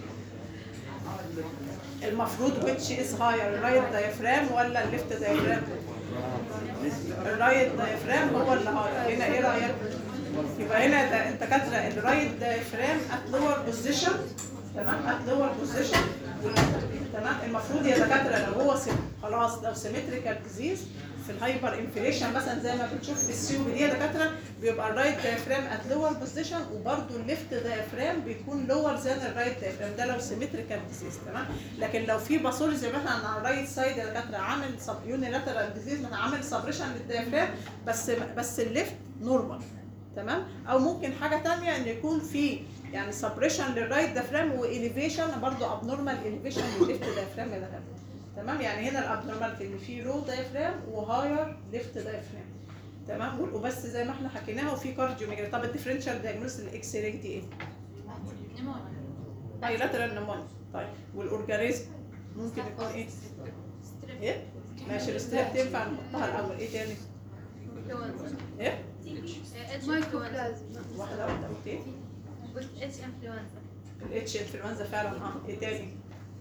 المفروض which is higher الرايت دايفرام ولا الليفت دايفرام الرايت دايفرام هو اللي هاير هنا ايه رايك يبقى هنا ده انت كاتره الرايت دايفرام at lower position تمام at lower position تمام المفروض يا دكاتره لو هو سم... خلاص لو سيمتريكال ديزيز في الهايبر انفليشن مثلا زي ما بنشوف في السيو دي يا دكاتره بيبقى الرايت دايفرام ات لور بوزيشن وبرده الليفت دايفرام بيكون لور ذان الرايت دايفرام ده لو سيمتريكال ديزيز تمام لكن لو في باثولوجي زي مثلا على الرايت سايد يا دكاتره عامل سب يونيلاترال ديزيز مثلا عامل سبريشن للدايفرام بس بس الليفت نورمال تمام او ممكن حاجه ثانيه ان يكون في يعني سبريشن للرايت دايفرام واليفيشن برضه ابنورمال اليفيشن للليفت دايفرام يا دكاتره تمام يعني هنا الابنورمالتي اللي فيه لو دايفرام وهاير ليفت دايفرام تمام وبس زي ما احنا حكيناها وفي كارديو ميجري طب الديفرنشال دايجنوز الاكس راي دي ايه؟ بايلاترال نمونيا طيب والاورجانيزم ممكن يكون ايه؟ ايه؟ ماشي الستريب تنفع نحطها الاول ايه تاني؟ ايه؟ مايكروبلازما واحده واحده قلت ايه؟ قلت اتش انفلونزا الاتش انفلونزا فعلا اه ايه تاني؟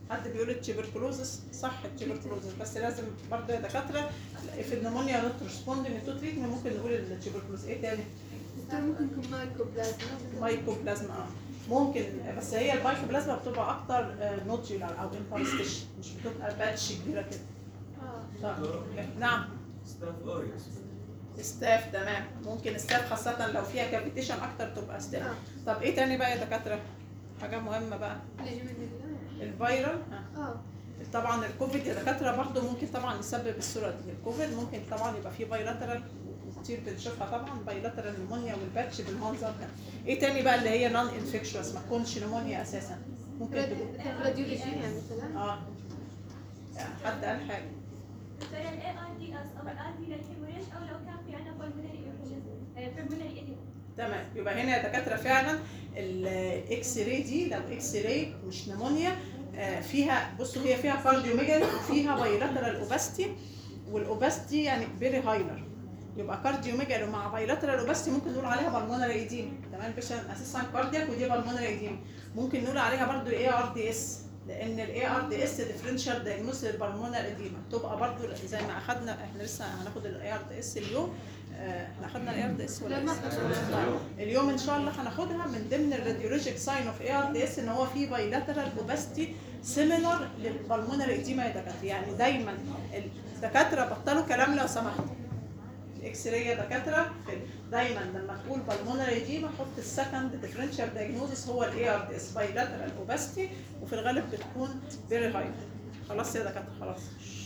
حد بيقول التيبركلوزس صح التيبركلوزس بس لازم برضه يا دكاتره في النمونيا نوت ريسبوندنج تو تريتمنت ممكن نقول التيبركلوز ايه تاني؟ دكتور ممكن يكون مايكوبلازما مايكوبلازما اه ممكن بس هي المايكوبلازما بتبقى اكتر نوتيولار او انترستيش مش بتبقى باتش كبيره كده اه طب نعم ستاف اوريوس ستاف تمام ممكن ستاف خاصة لو فيها كافيتيشن أكتر تبقى ستاف اه طب إيه تاني بقى يا دكاترة؟ حاجة مهمة بقى اللي من الله الفيرال ها. اه طبعا الكوفيد يا دكاترة برضه ممكن طبعا يسبب الصورة دي الكوفيد ممكن طبعا يبقى فيه بايلاترال كتير بنشوفها طبعا بايلاترال نمونيا والباتش بالمنظر ده ايه تاني بقى اللي هي نون انفكشوس ما تكونش نمونيا اساسا ممكن تكون راديولوجي يعني مثلا اه يعني حد قال حاجة دكتور ال ARDS أو ال RD للهيموريج أو لو كان في عندنا pulmonary embolism آه، pulmonary edema تمام يبقى هنا يا دكاتره فعلا الاكس راي دي لو اكس راي مش نمونيا آه، فيها بصوا هي فيها كارديوميجالي وفيها بايلاترال اوباستي والاوباستي يعني فيري هايلر يبقى كارديوميجالي مع بايلاترال اوباستي ممكن نقول عليها بالمونري ايديم تمام بيشن اساسا كاردياك ودي بالمونري ايديم ممكن نقول عليها برضو اي ار دي اس لان الاي ار دي اس ديفرنشال دايجنوز للبالمونري ايديما تبقى برضو زي ما اخدنا احنا لسه هناخد الاي ار دي اس اليوم آه، احنا اخدنا الاي ار دي اس ولا لا، ما لسه؟ أخدنا. اليوم ان شاء الله هناخدها من ضمن الراديولوجيك ساين اوف اي ار دي اس ان هو في بايلاترال اوباستي سيميلار للبلمونري ايديما يا دكاتره يعني دايما الدكاتره بطلوا كلام لو سمحتوا الاكس راي يا دكاتره في- دايما لما تقول بالمونري ايديما حط السكند ديفرنشال دايجنوزس هو الاي ار دي اس بايلاترال اوباستي وفي الغالب بتكون فيري هاي خلاص يا دكاتره خلاص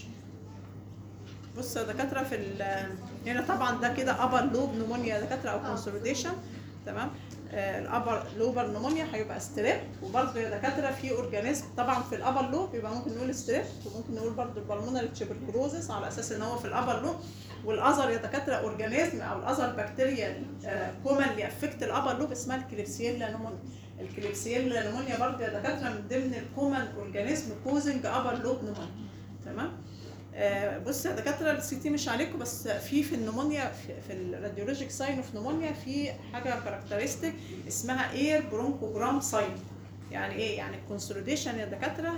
بص يا دكاتره في ال- هنا طبعا ده كده ابر لوب نمونيا يا دكاتره او آه. كونسوليديشن تمام الابر لوبر نمونيا هيبقى ستريب وبرده يا دكاتره في اورجانيزم طبعا في الابر لوب يبقى ممكن نقول ستريب وممكن نقول برده البلمونري تشيبركلوزس على اساس ان هو في الابر لوب والاذر يا دكاتره اورجانيزم او الاذر بكتيريا كومنلي افكت الابر لوب اسمها الكليبسيلا نمونيا الكليبسيلا نمونيا برده يا دكاتره من ضمن الكومن اورجانيزم كوزنج ابر لوب نمونيا تمام آه، بص يا دكاتره السي تي مش عليكم بس في في النمونيا في, في الراديولوجيك ساين اوف نمونيا في حاجه كاركترستيك اسمها اير برونكوجرام ساين يعني ايه يعني الكونسوليديشن يا دكاتره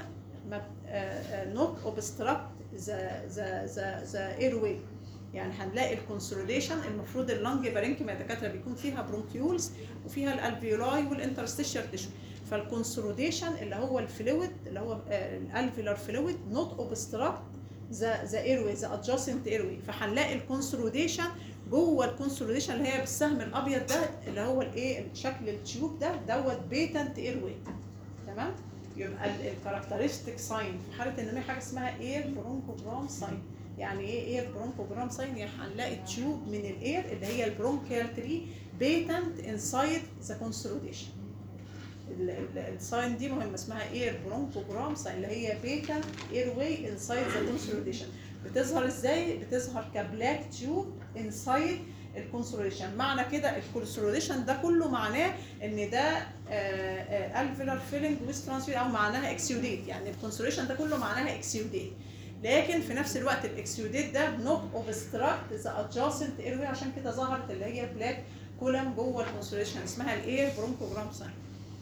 نوت اوبستراكت ذا ذا ذا ذا اير واي يعني هنلاقي الكونسوليديشن المفروض اللنج بارينكيم يا دكاتره بيكون فيها برونكيولز وفيها الالفيولاي والانترستيشال تيشو فالكونسوليديشن اللي هو الفلويد اللي هو الالفيولار فلويد نوت اوبستراكت ذا ذا ايروي ذا ادجاسنت ايروي فهنلاقي الكونسوليديشن جوه الكونسوليديشن اللي هي بالسهم الابيض ده اللي هو الايه شكل التيوب ده دوت بيتنت ايروي تمام يبقى الكاركترستيك ساين في حاله ان في حاجه اسمها اير برونكوجرام ساين يعني ايه اير برونكوجرام ساين يعني هنلاقي تيوب من الاير اللي هي البرونكيال تري بيتنت انسايد ذا كونسوليديشن الساين دي مهمه اسمها اير برونكوجرام ساين اللي هي بيتا اير واي انسايد ذا كونسوليديشن بتظهر ازاي بتظهر كبلاك تيوب انسايد الكونسوليديشن معنى كده الكونسوليديشن ده كله معناه ان ده الفيلر فيلنج ويز ترانسفير او معناها اكسيوديت يعني الكونسوليديشن ده كله معناها اكسيوديت لكن في نفس الوقت الاكسيوديت ده نوت اوبستراكت ذا ادجاسنت اير واي عشان كده ظهرت اللي هي بلاك كولم جوه الكونسوليديشن اسمها الاير برونكوجرام ساين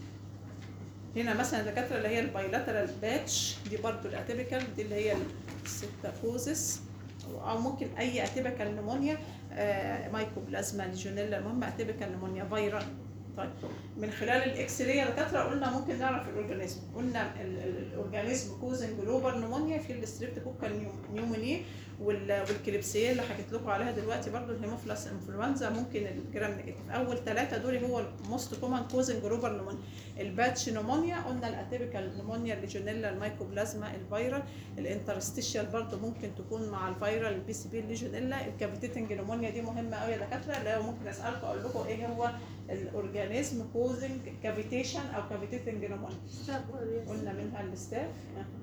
هنا مثلا الدكاتره اللي هي البايلاترال باتش دي برضو الاتيبيكال دي اللي هي الستافوزس او ممكن اي اتيبيكال نمونيا آه مايكوبلازما ليجونيلا المهم اتيبيكال نمونيا فيرال طيب من خلال الاكس راي يا دكاتره قلنا ممكن نعرف الاورجانيزم قلنا ال- ال- الاورجانيزم كوزنج جلوبال نمونيا في الستريبتوكوكال نيوموني وال- والكليبسيه اللي حكيت لكم عليها دلوقتي برضو الهيموفلاس انفلونزا ممكن الجرام نيجاتيف اول ثلاثه دول هو الموست كومن كوزنج جلوبال نمونيا الباتش نمونيا قلنا الاتيبيكال نمونيا الليجونيلا المايكوبلازما الفيرال الانترستيشيال برضو ممكن تكون مع الفيرال البي سي بي الليجونيلا الكافيتيتنج نمونيا دي مهمه قوي يا دكاتره اللي هو ممكن اسالكم اقول لكم ايه هو الاورجانيزم كوزنج كافيتيشن او كافيتيتنج نمونيا ستاف أوريوس. قلنا منها الستاف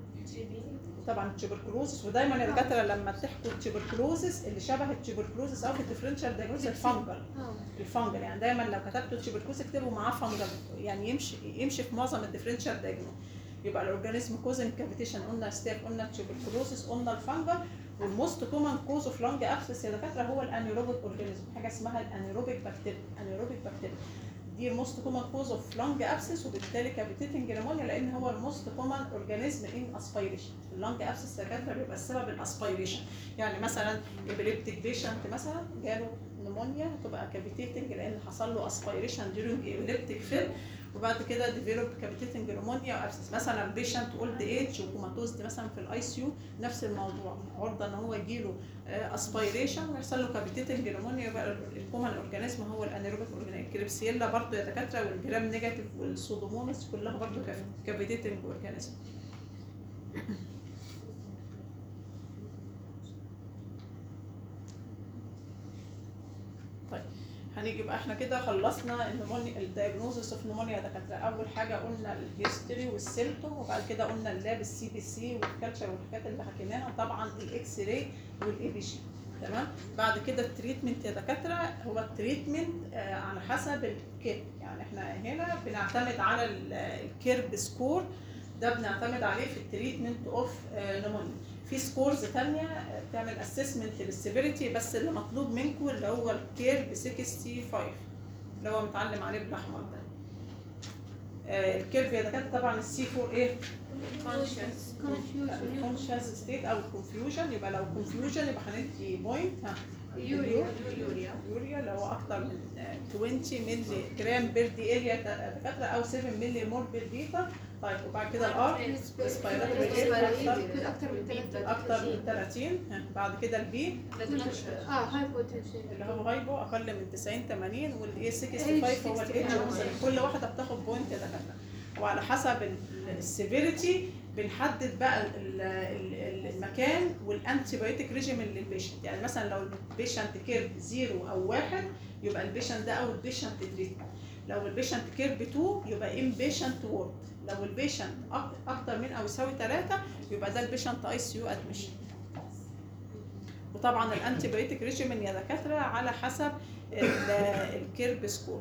طبعا التوبركلوزس ودايما يا دكاتره لما تحكوا التوبركلوزس اللي شبه التوبركلوزس او في الديفرنشال دايجنوز الفانجل اه الفانجل يعني دايما لو كتبتوا تشيبركوز اكتبوا معاه فانجل يعني يمشي يمشي في معظم الديفرنشال دايجنوز يبقى الاورجانيزم كوزن كافيتيشن قلنا ستاف قلنا التشيبركلوزس قلنا الفانجل والموست كومن كوز اوف لانج ابسس يا دكاتره هو الانيروبيك اورجانيزم حاجه اسمها الانيروبيك بكتيريا انيروبيك بكتيريا دي موست كومن كوز اوف لانج ابسس وبالتالي كافيتيتنج نيمونيا لان هو الموست كومن اورجانيزم ان اسبيريشن اللانج ابسس دكاتره بيبقى السبب الاسبيريشن يعني مثلا ابيليبتيك بيشنت مثلا جاله نيمونيا تبقى كافيتيتنج لان حصل له اسبيريشن ديورنج ابيليبتيك فيل وبعد كده ديفلوب كافيتيتنج نيمونيا وابسس مثلا بيشنت اولد ايج وكوماتوز دي مثلا في الاي سي يو نفس الموضوع عرضه ان هو يجيله اسبيريشن ويحصل له كافيتيتنج نيمونيا يبقى الكومن اورجانيزم هو الانيروبيك اورجانيزم الكريبسيلا برضه يا دكاتره والجرام نيجاتيف والسودومونس كلها برضه كافيتيتنج اورجانيزم طيب هنيجي بقى احنا كده خلصنا النمونيا الدايجنوزس اوف نمونيا يا دكاتره اول حاجه قلنا الهيستوري والسيمتوم وبعد كده قلنا اللاب السي بي سي والكالتشر والحاجات اللي حكيناها طبعا الاكس راي والاي بي جي تمام بعد كده التريتمنت يا دكاتره هو التريتمنت آه على حسب الكيرب يعني احنا هنا بنعتمد على ال- الكيرب سكور ده بنعتمد عليه في التريتمنت اوف نمونيا في سكورز تانية بتعمل اسسمنت للسيفيريتي بس اللي مطلوب منكم اللي هو الكيرب 65 اللي هو متعلم عليه بالاحمر ده آه، الكيرب يا دكاتره طبعا السي 4 ايه كونشس confusion الكونشس ستيت او الكونفيوجن يبقى لو كونفيوجن يبقى هندي بوينت ها يوريا يوريا يوريا اللي هو اكتر من آه، 20 مللي جرام بير دي اريا دكاتره او 7 مللي مول بير لتر طيب وبعد كده الار respiratory rate أكتر. يكون اكثر من ثلاثة اكتر من 30 ها، بعد كده البي اه هايبوتنشن اللي هو هايبو اقل من 90 80 والاي 65 هو الايدج كل واحده بتاخد بوينت يا دكاتره وعلى حسب السيفيريتي بنحدد بقى ال- ال- ال- المكان والانتي بايوتيك ريجيم للبيشنت يعني مثلا لو البيشنت كيرب زيرو او واحد يبقى البيشنت ده او البيشنت تريتمنت لو البيشنت كيرب 2 يبقى ام بيشنت وورد لو البيشنت اكتر من او يساوي 3 يبقى ده البيشنت اي سي يو ادميشن وطبعا الانتي بايوتيك ريجيمين يا دكاتره على حسب ال- الكيرب سكور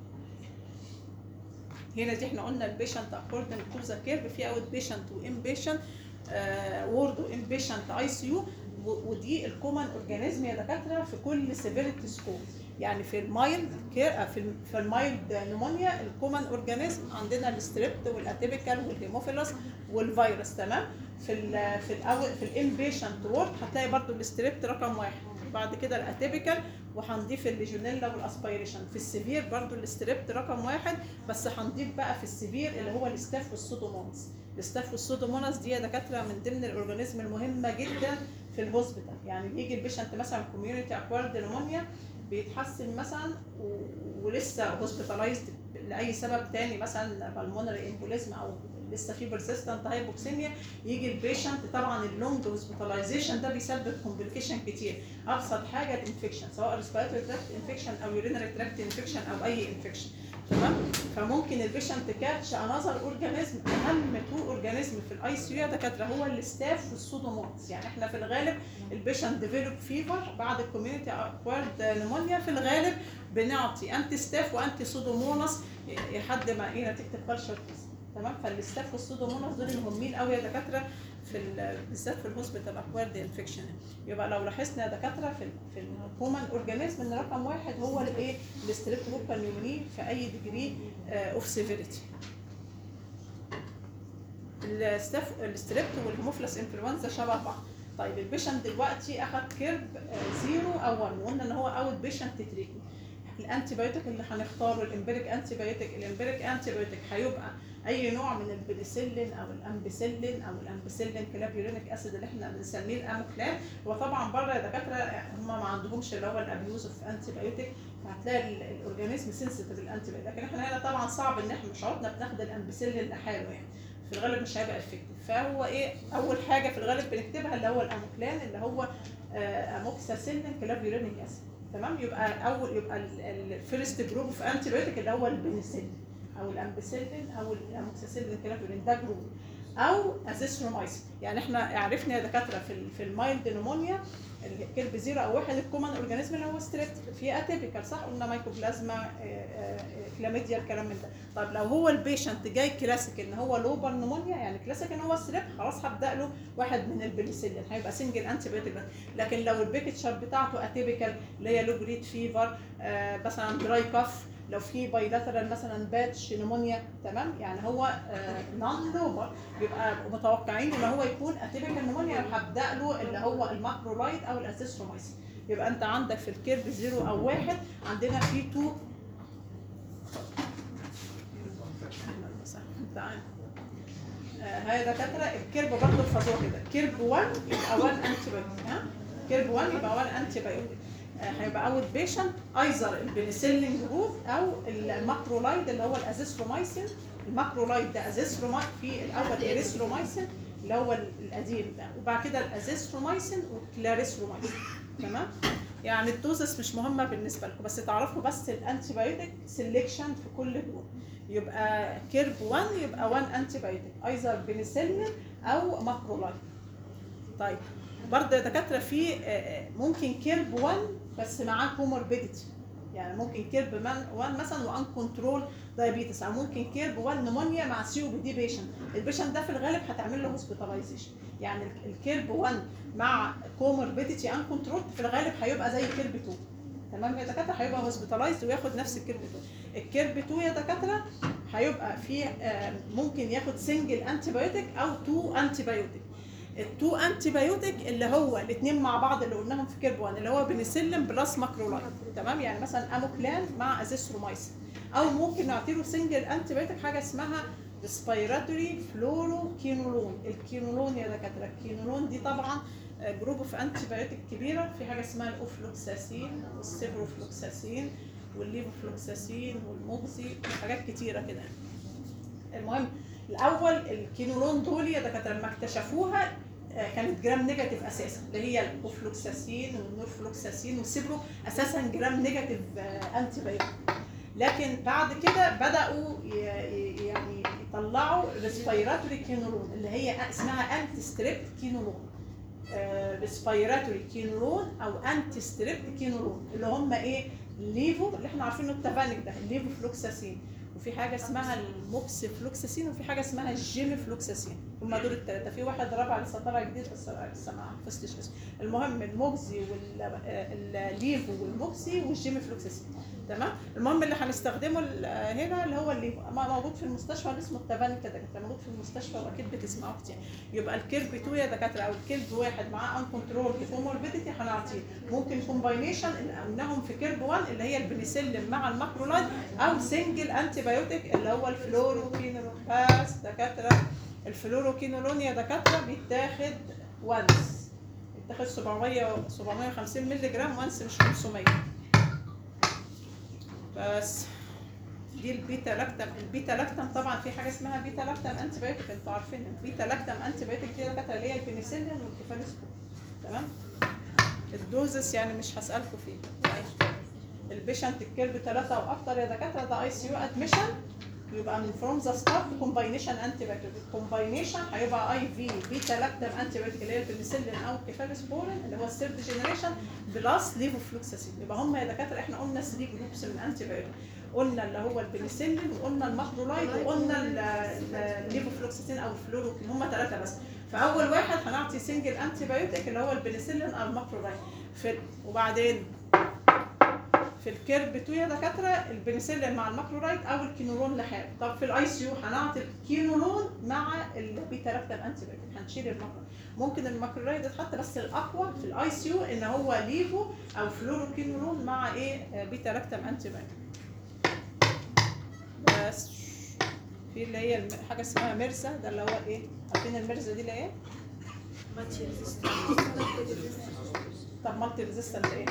هنا دي احنا قلنا البيشنت اكوردنج تو ذا كيرب في اوت بيشنت وام بيشنت وورد وام بيشنت اي سي يو ودي الكومن اورجانيزم يا دكاتره في كل سيفيريتي سكور يعني في المايلد كير في الم- في المايلد نيمونيا الكومن اورجانيزم عندنا الستريبت والاتيبيكال والهيموفيلوس والفيروس تمام في ال في الاول في الام بيشنت وورد هتلاقي برضو الستريبت رقم واحد بعد كده الاتيبيكال وهنضيف الليجونيلا والاسبيريشن في السيفير برضو الستريبت رقم واحد بس هنضيف بقى في السيفير اللي هو الستاف والسودوموناس الستاف والسودوموناس دي يا دكاتره من ضمن الاورجانيزم المهمه جدا في الهوسبيتال يعني يجي البيشنت مثلا كوميونتي اكوارد نيمونيا بيتحسن مثلا و- ولسه هوسبيتالايزد لاي سبب تاني مثلا بالمونري امبوليزم او لسه في بيرسيستنت هايبوكسيميا يجي البيشنت طبعا اللونج هوسبيتاليزيشن ده بيسبب كومبليكيشن كتير ابسط حاجه الانفكشن سواء ريسبيراتوري تراكت انفكشن او يورينري تراكت انفكشن او اي انفكشن تمام فممكن البيشنت كاتش انذر اورجانيزم اهم تو اورجانيزم في الاي سي يو يا دكاتره هو الستاف والسودوموناس يعني احنا في الغالب البيشنت ديفلوب فيفر بعد الكوميونتي اكوارد نيمونيا في الغالب بنعطي انتي ستاف وانتي سودوموناس لحد ما ايه نتيجه الكالشر تمام فالستاف والسودوموناس دول مهمين قوي يا دكاتره في ال- بالذات في الهوسبيتال اكوارد انفكشن يبقى لو لاحظنا يا دكاتره في ال في الهومان اورجانيزم ان رقم واحد هو الايه الستريبتوكوكال نيوموني في اي ديجري اوف سيفيريتي الستاف الستريبت والهيموفلس انفلونزا شبه بعض طيب البيشنت دلوقتي اخد كيرب آه، زيرو او 1 وقلنا ان هو اوت بيشنت تريتمنت الانتي بايوتيك اللي هنختاره الامبيريك انتي بايوتيك الامبيريك انتي بايوتيك هيبقى اي نوع من البنسلين او الامبسلين او الامبسلين كلابيورينيك اسيد اللي احنا بنسميه الاموكلان وطبعا بره يا دكاتره هم ما عندهمش اللي هو الابيوز اوف انتي بايوتيك فهتلاقي ال- الاورجانيزم سنسيتيف للانتي بايوتيك لكن احنا هنا طبعا صعب ان احنا مش عدنا بناخد الامبسلين لحاله يعني في الغالب مش هيبقى افكتيف فهو ايه اول حاجه في الغالب بنكتبها اللي هو الاموكلان اللي هو آه، اموكساسيلين كلابيورينيك اسيد تمام يبقى اول يبقى الفيرست جروب اوف انتي بايوتيك اللي هو البنسلين او الامبسلين او الاموكساسيلين كلابيورين ده جروب او ازيثرومايسين يعني احنا عرفنا يا دكاتره في ال- في المايلد نيمونيا الكلب زيرو او واحد الكومن اورجانيزم اللي هو ستريبت في اتيبيكال صح قلنا مايكوبلازما كلاميديا الكلام من ده طب لو هو البيشنت جاي كلاسيك ان هو لوبر نيمونيا يعني كلاسيك ان هو ستريب خلاص هبدا له واحد من البنسلين هيبقى سنجل انتي بايوتيك بس لكن لو البيكتشر بتاعته اتيبيكال اللي هي لو جريد فيفر مثلا دراي كاف لو في بايلاترال مثلا باتش نمونيا تمام يعني هو نون لوبر بيبقى متوقعين ان هو يكون اتيبيكال نمونيا هبدا له اللي هو الماكرولايد او الازيثرومايسين يبقى انت عندك في الكيرف زيرو او واحد عندنا في تو تعال آه، هاي دكاتره الكيرف برضه الفظيع كده كيرف 1 يبقى 1 انتي بايوتيك ها كيرف 1 يبقى 1 انتي بايوتيك هيبقى اوت بيشنت ايزر البنسلين جروب او الماكرولايد اللي هو الازيثرومايسين الماكرولايد ده ازيثرومايسين في الاول اريثرومايسين اللي هو القديم ده وبعد كده الازيثرومايسين والكلاريثرومايسين تمام يعني الدوزس مش مهمه بالنسبه لكم بس تعرفوا بس الانتي بايوتيك سيلكشن في كل جروب يبقى كيرف 1 يبقى 1 انتي بايوتيك ايزر بنسلين او ماكرولايد طيب برضه يا دكاتره في آه، آه، ممكن كيرب 1 بس معاه كوموربيديتي يعني ممكن كيرب 1 مثلا وان كنترول دايابيتس او ممكن كيرب 1 نمونيا مع سي او بي دي بيشنت البيشنت ده في الغالب هتعمل له هوسبيتاليزيشن يعني ال- الكيرب 1 مع كوموربيديتي ان كنترول في الغالب هيبقى زي كيرب 2 تمام يا دكاتره هيبقى هوسبيتالايزد وياخد نفس الكيرب 2 الكيرب 2 يا دكاتره هيبقى في آه، ممكن ياخد سنجل انتي بايوتيك او تو انتي بايوتيك التو انتي بايوتيك اللي هو الاثنين مع بعض اللي قلناهم في كيرب 1 اللي هو بنسلم بلس ماكرولايد تمام يعني مثلا اموكلان مع ازيثرومايسين او ممكن نعطي له سنجل انتي بايوتيك حاجه اسمها ريسبيراتوري فلوروكينولون الكينولون يا دكاتره الكينولون دي طبعا جروب اوف انتي بايوتيك كبيره في حاجه اسمها الاوفلوكساسين والسيبروفلوكساسين والليفوفلوكساسين والموكسي حاجات كتيره كده المهم الاول الكينولون دول يا دكاتره لما اكتشفوها آه، كانت جرام نيجاتيف اساسا اللي هي الاوفلوكساسين والنورفلوكساسين والسيبرو اساسا جرام نيجاتيف آه، انتي بايوتيك لكن بعد كده بداوا ي- ي- يعني يطلعوا ريسبيراتوري كينولون اللي هي اسمها انتي ستريبت كينولون ريسبيراتوري كينولون او انتي ستريبت كينولون اللي هم ايه ليفو اللي احنا عارفينه التفانك ده الليفو فلوكساسين وفي حاجه اسمها الموكس فلوكساسين وفي حاجه اسمها الجيم فلوكساسين هم دول الثلاثه في واحد رابع لسه طالع جديد بس لسه ما حفظتش اسمه المهم الموكسي والليفو والموكسي والجيم فلوكساسين تمام المهم اللي هنستخدمه ال- هنا اللي هو اللي موجود في المستشفى اللي اسمه التبان كده كده موجود في المستشفى واكيد بتسمعوه كتير يبقى الكيرب 2 يا دكاتره او الكيرب واحد معاه ان كنترول كوموربيديتي هنعطيه ممكن كومباينيشن اللي قلناهم في كيرب 1 اللي هي البنسلين مع الماكرولايد او سنجل انتي بايوتيك اللي هو الفلوروكينولون بس دكاتره الفلوروكينولون يا دكاتره بيتاخد وانس بيتاخد 700 750 مللي جرام وانس مش 500 بس دي البيتا لاكتام البيتا لاكتام طبعا في حاجه اسمها بيتا لاكتام انتي بايوتيك انتوا عارفين البيتا لاكتام انتي بايوتيك دي دكاتره اللي هي البنسلين والكيفالوسبور تمام الدوزس يعني مش هسالكم فيه البيشنت الكيرب ثلاثة واكتر يا دكاتره ده اي سي يو ادميشن يبقى من فروم ذا ستارت كومباينيشن انتي بايوتيك الكومباينيشن هيبقى اي في بيتا لاكتام انتي بايوتيك اللي هي البنسلين او الكيفالوسبورين اللي هو الثيرد جنريشن بلس ليفوفلوكساسين يبقى هم يا دكاتره احنا قلنا 3 جروبس من انتي بايوتيك قلنا اللي هو البنسلين وقلنا الماكرولايد وقلنا ال- ال- الليفوفلوكساسين او الفلوروكين هم ثلاثه بس فاول واحد هنعطي سنجل انتي بايوتيك اللي هو البنسلين او الماكرولايد في وبعدين في الكيرب 2 يا دكاتره البنسلين مع الماكرولايد او الكينولون لحاله طب في الاي سي يو هنعطي الكينولون مع البيتا لاكتام انتي بايوتيك هنشيل الماكرولايد ممكن الماكرولايد يتحط بس الاقوى في الاي سي يو ان هو ليفو او فلوروكينولون مع ايه آه، بيتا لاكتام انتي بايوتيك بس في اللي هي الم- حاجه اسمها ميرزا ده اللي هو ايه عارفين الميرزا دي اللي ايه طب مالتي ريزيستنت ايه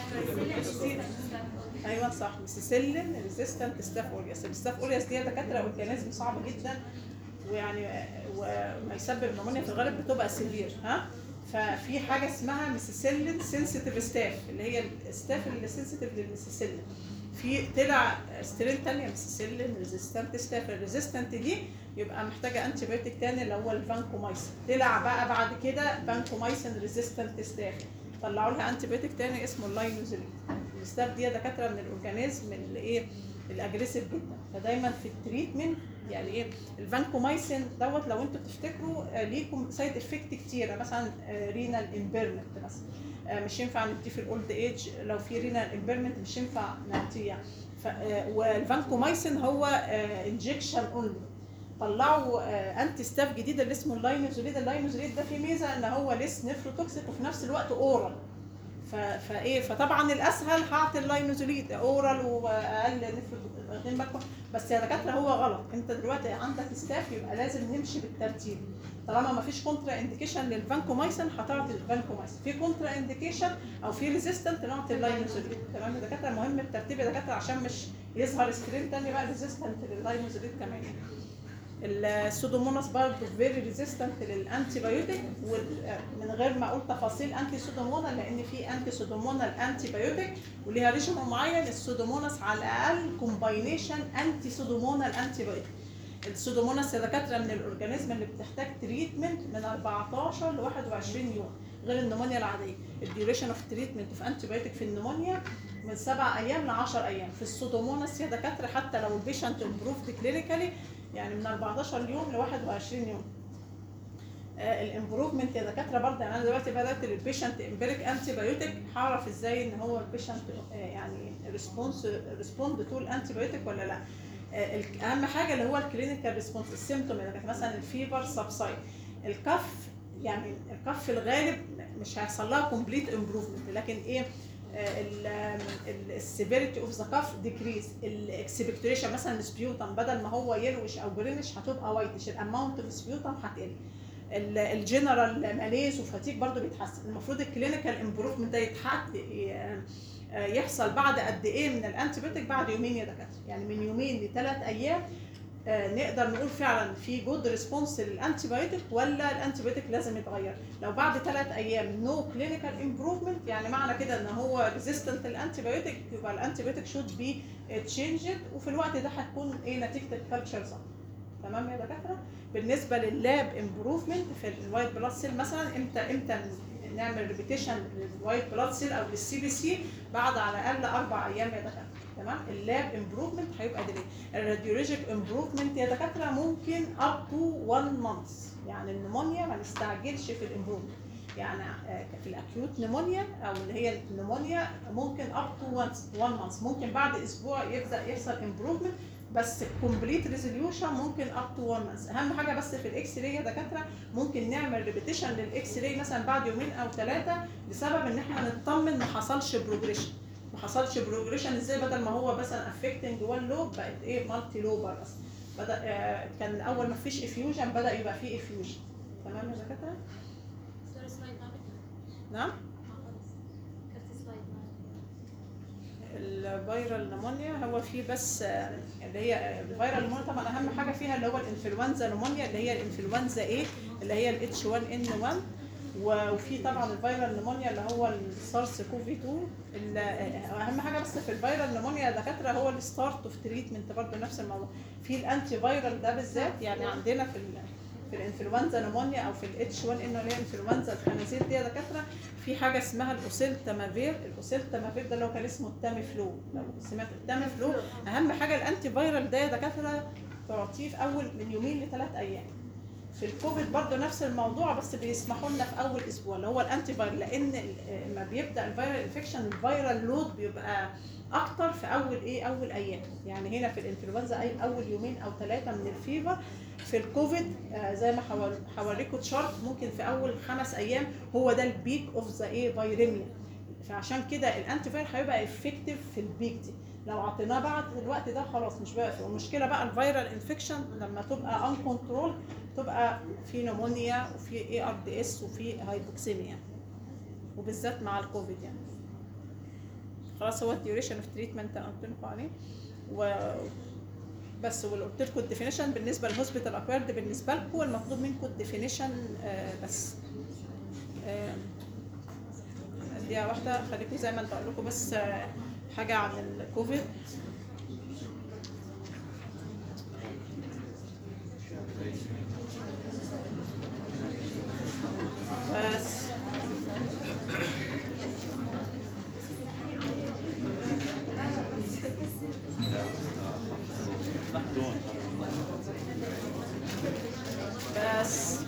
ايوه صح مسيسيلين ريزيستنت ستاف اورياس الستاف اورياس دي دكاتره اورجانيزم صعب جدا ويعني وما يسبب نمونيا في الغالب بتبقى سيفير ها ففي حاجه اسمها مسيسيلين سنسيتيف ستاف اللي هي الستاف اللي سنسيتيف للمسيسيلين في طلع سترين تانية مسيسيلين ريزيستنت ستاف الريزيستنت دي يبقى محتاجه انتي بايوتيك تاني اللي هو الفانكومايسين طلع بقى بعد كده فانكومايسين ريزيستنت ستاف طلعوا لها انتي بايوتيك تاني اسمه اللاينوزيلين الستاف دي دكاتره من الاورجانيزم اللي ايه الاجريسيف جدا فدايما في التريتمنت يعني ايه الفانكومايسين دوت لو انتوا تفتكروا آه، ليكم سايد افكت كتيره مثلا رينال امبيرمنت مثلا آه، مش ينفع نديه في الاولد ايج لو في رينال امبيرمنت مش ينفع نعطيه يعني ف- آه، والفانكومايسين هو انجكشن اونلي طلعوا انتي ستاف جديد اللي اسمه اللاينوزوليد اللاينوزوليد ده فيه ميزه ان هو ليس نفروتوكسيك وفي نفس الوقت اورال ف- فايه فطبعا الاسهل هعطي اللاينوزوليد اورال واقل نفروتوكسيك واخدين بالكم بس يا دكاتره هو غلط انت دلوقتي عندك ستاف يبقى لازم نمشي بالترتيب طالما ما فيش كونترا انديكيشن للفانكومايسين هتعطي الفانكومايسين في كونترا انديكيشن او في ريزيستنت نعطي اللاينوزوليد تمام يا دكاتره مهم الترتيب يا دكاتره عشان مش يظهر سكرين تاني بقى ريزيستنت لللاينوزوليد كمان السودوموناس برضه فيري ريزيستنت للانتي بايوتيك من غير ما اقول تفاصيل انتي سودومونال لان في انتي سودومونال انتي بايوتيك وليها ريجيم معين السودوموناس على الاقل كومباينيشن انتي سودومونال انتي بايوتيك السودوموناس يا دكاتره من الاورجانيزم اللي بتحتاج تريتمنت من 14 ل 21 يوم غير النمونيا العاديه الديوريشن اوف تريتمنت في انتي بايوتيك في النمونيا من 7 ايام ل 10 ايام في السودوموناس يا دكاتره حتى لو البيشنت امبروفد كلينيكالي يعني من 14 يوم ل 21 يوم الامبروفمنت يا دكاتره برضه يعني انا دلوقتي بدات للبيشنت امبيريك انتي بايوتيك هعرف ازاي ان هو البيشنت يعني ريسبونس ريسبوند تو الانتي بايوتيك ولا لا آه، ال- اهم حاجه اللي هو الكلينيكال ريسبونس السيمتوم يا دكاتره مثلا الفيبر سبسايد الكف يعني الكف في الغالب مش هيحصل لها كومبليت امبروفمنت لكن ايه السيفيريتي اوف ذا كاف ديكريز الاكسبكتوريشن مثلا السبيوتم بدل ما هو يلوش او جرينش هتبقى وايتش الاماونت اوف سبيوتم هتقل ال- الجنرال ماليز وفاتيك برضو بيتحسن المفروض الكلينيكال امبروفمنت ده يتحقق ي- يحصل بعد قد ايه من الانتيبيوتيك بعد يومين يا دكاتره يعني من يومين لثلاث ايام آه، نقدر نقول فعلا في جود ريسبونس للانتيبيوتيك ولا الانتيبيوتيك لازم يتغير لو بعد ثلاث ايام نو كلينيكال امبروفمنت يعني معنى كده ان هو ريزيستنت للانتيبيوتيك يبقى الانتيبيوتيك شود بي تشينجد وفي الوقت ده هتكون ايه نتيجه الكالتشر صح تمام يا دكاتره بالنسبه لللاب امبروفمنت في الوايت بلاد سيل مثلا امتى امتى نعمل ريبيتيشن للوايت بلاد سيل او للسي بي سي بعد على الاقل اربع ايام يا دكاتره تمام اللاب امبروفمنت هيبقى ديلي الراديولوجيك امبروفمنت يا دكاتره ممكن اب تو 1 مانث يعني النمونيا ما نستعجلش في الامبروفمنت يعني آه، في الاكيوت نمونيا او اللي هي النمونيا ممكن اب تو 1 مانث ممكن بعد اسبوع يبدا يحصل امبروفمنت بس كومبليت ريزوليوشن ممكن اب تو 1 مانث اهم حاجه بس في الاكس راي يا دكاتره ممكن نعمل ريبيتيشن للاكس راي مثلا بعد يومين او ثلاثه لسبب ان احنا نطمن ما حصلش بروجريشن ما حصلش بروجريشن ازاي بدل ما هو مثلا افكتنج وان لوب بقت ايه مالتي لوبر اصلا بدا آه كان الاول ما فيش افيوجن بدا يبقى فيه افيوجن تمام يا دكاتره دكتور سلايد ما بدنا نعم ما خلص كرت سلايد ما الفيرال نمونيا هو فيه بس آه، اللي هي الفيرال نمونيا طبعا اهم حاجه فيها اللي هو الانفلونزا نمونيا اللي هي الانفلونزا ايه اللي هي الاتش 1 ان 1 وفي طبعا الفيرال نمونيا اللي هو السارس كوفي 2 ال- اهم حاجه بس في الفيرال نمونيا يا دكاتره هو الستارت اوف تريتمنت برضه نفس الموضوع في الانتي فيرال ده بالذات يعني عندنا في ال في الانفلونزا نمونيا او في الاتش 1 ان اللي هي انفلونزا الخنازير دي يا دكاتره في حاجه اسمها الاوسيلتامافير الاوسيلتامافير ده اللي هو كان اسمه التاميفلو لو سمعت التاميفلو اهم حاجه الانتي فيرال ده يا دكاتره تعطيه في اول من يومين لثلاث ايام في الكوفيد برضه نفس الموضوع بس بيسمحوا لنا في اول اسبوع اللي هو الانتي فايرال لان ال- لما بيبدا الفيرال انفكشن الفيرال لود بيبقى اكتر في اول ايه اول ايام يعني هنا في الانفلونزا اي اول يومين او ثلاثه من الفيفر في الكوفيد آه زي ما حور- هوريكم تشارت ممكن في اول خمس ايام هو ده البيك اوف ذا ايه فيريميا فعشان كده الانتي فايرال هيبقى افكتيف في البيك دي لو عطيناه بعد الوقت ده خلاص مش بقى في المشكله بقى الفيرال انفكشن لما تبقى ان كنترول تبقى في نمونيا وفي اي ار دي اس وفي هايبوكسيميا وبالذات مع الكوفيد يعني خلاص هو الديوريشن اوف تريتمنت انا قلت لكم عليه و بس وقلت لكم الديفينيشن بالنسبه للهوسبيتال اكويرد بالنسبه لكم المطلوب منكم الديفينيشن بس آه، دقيقه واحده خليكم زي ما انت اقول لكم بس آه، حاجه عن الكوفيد بس بس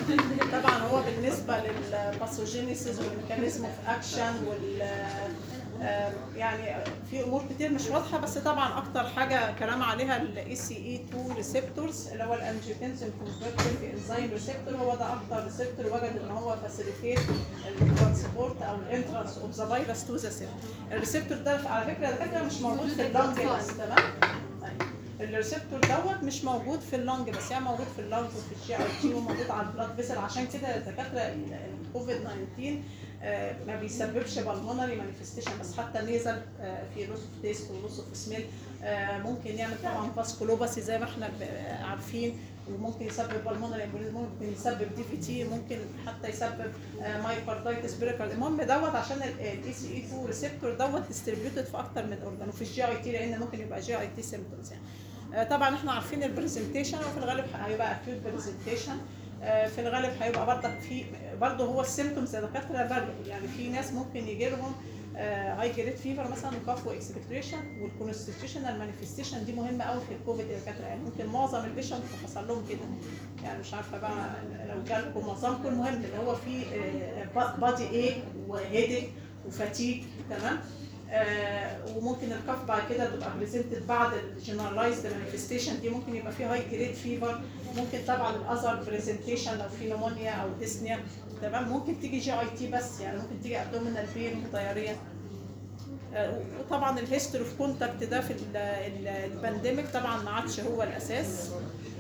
طبعا هو بالنسبه للباثوجينيسيس والميكانيزم اوف اكشن وال آم، يعني في امور كتير مش واضحه بس طبعا اكتر حاجه كلام عليها الاي سي اي 2 ريسبتورز اللي هو الانجيوتنسين كونفرتنج انزيم ريسبتور هو ده اكتر ريسبتور وجد ان هو فاسيليتيت الترانسبورت او الانترانس اوف ذا فيروس تو ذا سيل الريسبتور ده على فكره ده كده مش موجود في اللنج بس تمام أيوة. الريسبتور دوت مش موجود في اللنج بس يعني موجود في اللنج وفي الجي اي تي وموجود على البلاد فيسل عشان كده الدكاتره الكوفيد 19 آه، ما بيسببش بالمونري مانيفستيشن بس حتى النيزل آه، في لوس اوف تيست ولوس اوف سميل ممكن يعمل طبعا فاسكولوباسي زي ما احنا ب- عارفين وممكن يسبب بالمونري ممكن يسبب دي في تي ممكن حتى يسبب مايكاردايتس بريكارد المهم دوت عشان الاي سي اي 2 ريسبتور دوت ديستريبيوتد في اكتر من اورجان وفي الجي اي تي لان ممكن يبقى جي اي تي سيمبتومز يعني آه، طبعا احنا عارفين البرزنتيشن وفي الغالب هيبقى اكيوت برزنتيشن في الغالب هيبقى برضك في برضه هو السيمتومز يا دكاتره برضه يعني في ناس ممكن يجي لهم هاي جريد فيفر مثلا وكاف واكسبكتريشن والكونستيتيوشنال مانيفستيشن دي مهمه قوي في الكوفيد يا دكاتره يعني ممكن معظم البيشنت حصل لهم كده يعني مش عارفه بقى لو جالكم معظمكم المهم اللي هو في بادي ايه وهيدك وفاتيك تمام آه وممكن الكف بعد كده تبقى بريزنتد بعد الجنرالايزد مانيفستيشن دي ممكن يبقى فيه هاي جريد فيفر ممكن طبعا الاذر بريزنتيشن لو في نمونيا او ديسنيا تمام ممكن تيجي جي اي تي بس يعني ممكن تيجي ابدومينال بين ودياريه آه، وطبعا الهيستوري اوف كونتاكت ده في البانديميك طبعا ما عادش هو الاساس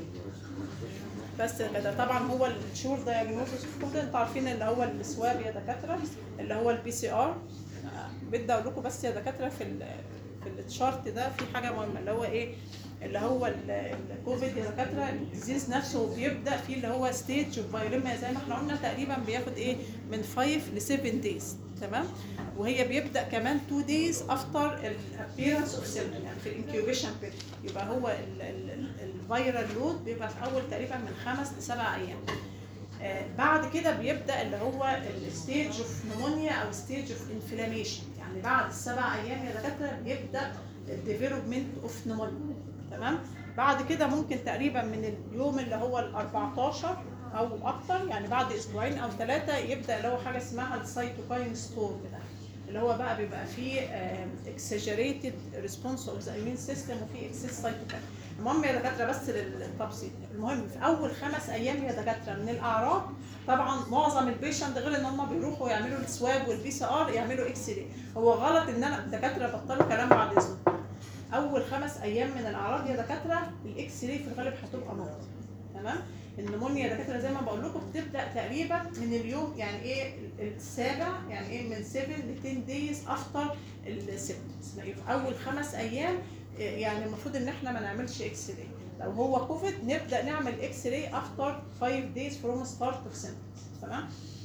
بس كده طبعا هو الشور دايجنوستس اوف كونتاكت انتوا عارفين اللي هو السواب يا دكاتره اللي هو البي سي ار بدي اقول لكم بس يا دكاتره في ال في التشارت ده في حاجه مهمه اللي هو ايه اللي هو ال- الكوفيد يا دكاتره الديزيز نفسه بيبدا فيه اللي هو ستيج اوف فيروما زي ما احنا قلنا تقريبا بياخد ايه من 5 ل 7 دايز تمام وهي بيبدا كمان 2 دايز افتر الابيرنس اوف سيمبتوم يعني في الانكيوبيشن بيريود يبقى هو الفيرال لود بيبقى في اول تقريبا من خمس لسبع ايام آه، بعد كده بيبدا اللي هو الستيج اوف نمونيا او ستيج اوف انفلاميشن يعني بعد السبع ايام يا دكاتره بيبدا الديفلوبمنت اوف نمونيا تمام بعد كده ممكن تقريبا من اليوم اللي هو ال 14 او اكتر يعني بعد اسبوعين او ثلاثه يبدا اللي هو حاجه اسمها السيتوكاين ستورم ده اللي هو بقى بيبقى فيه اكسجريتد ريسبونس اوف ذا ايمين سيستم وفي اكسس سايتوكاين المهم يا دكاتره بس للتبسيط المهم في اول خمس ايام يا دكاتره من الاعراض طبعا معظم البيشنت غير ان هم بيروحوا يعملوا السواب والبي سي ار يعملوا اكس راي هو غلط ان انا الدكاتره بطلوا كلام بعد اذنكم اول خمس ايام من الاعراض يا دكاتره الاكس راي في الغالب هتبقى نقطه تمام النمونيا يا دكاتره زي ما بقول لكم بتبدا تقريبا من اليوم يعني ايه السابع يعني ايه من 7 ل 10 دايز افتر السيمبتومز في اول خمس ايام إيه، يعني المفروض ان احنا ما نعملش اكس راي لو هو كوفيد نبدا نعمل اكس راي افتر 5 دايز فروم ستارت اوف سيمبتومز تمام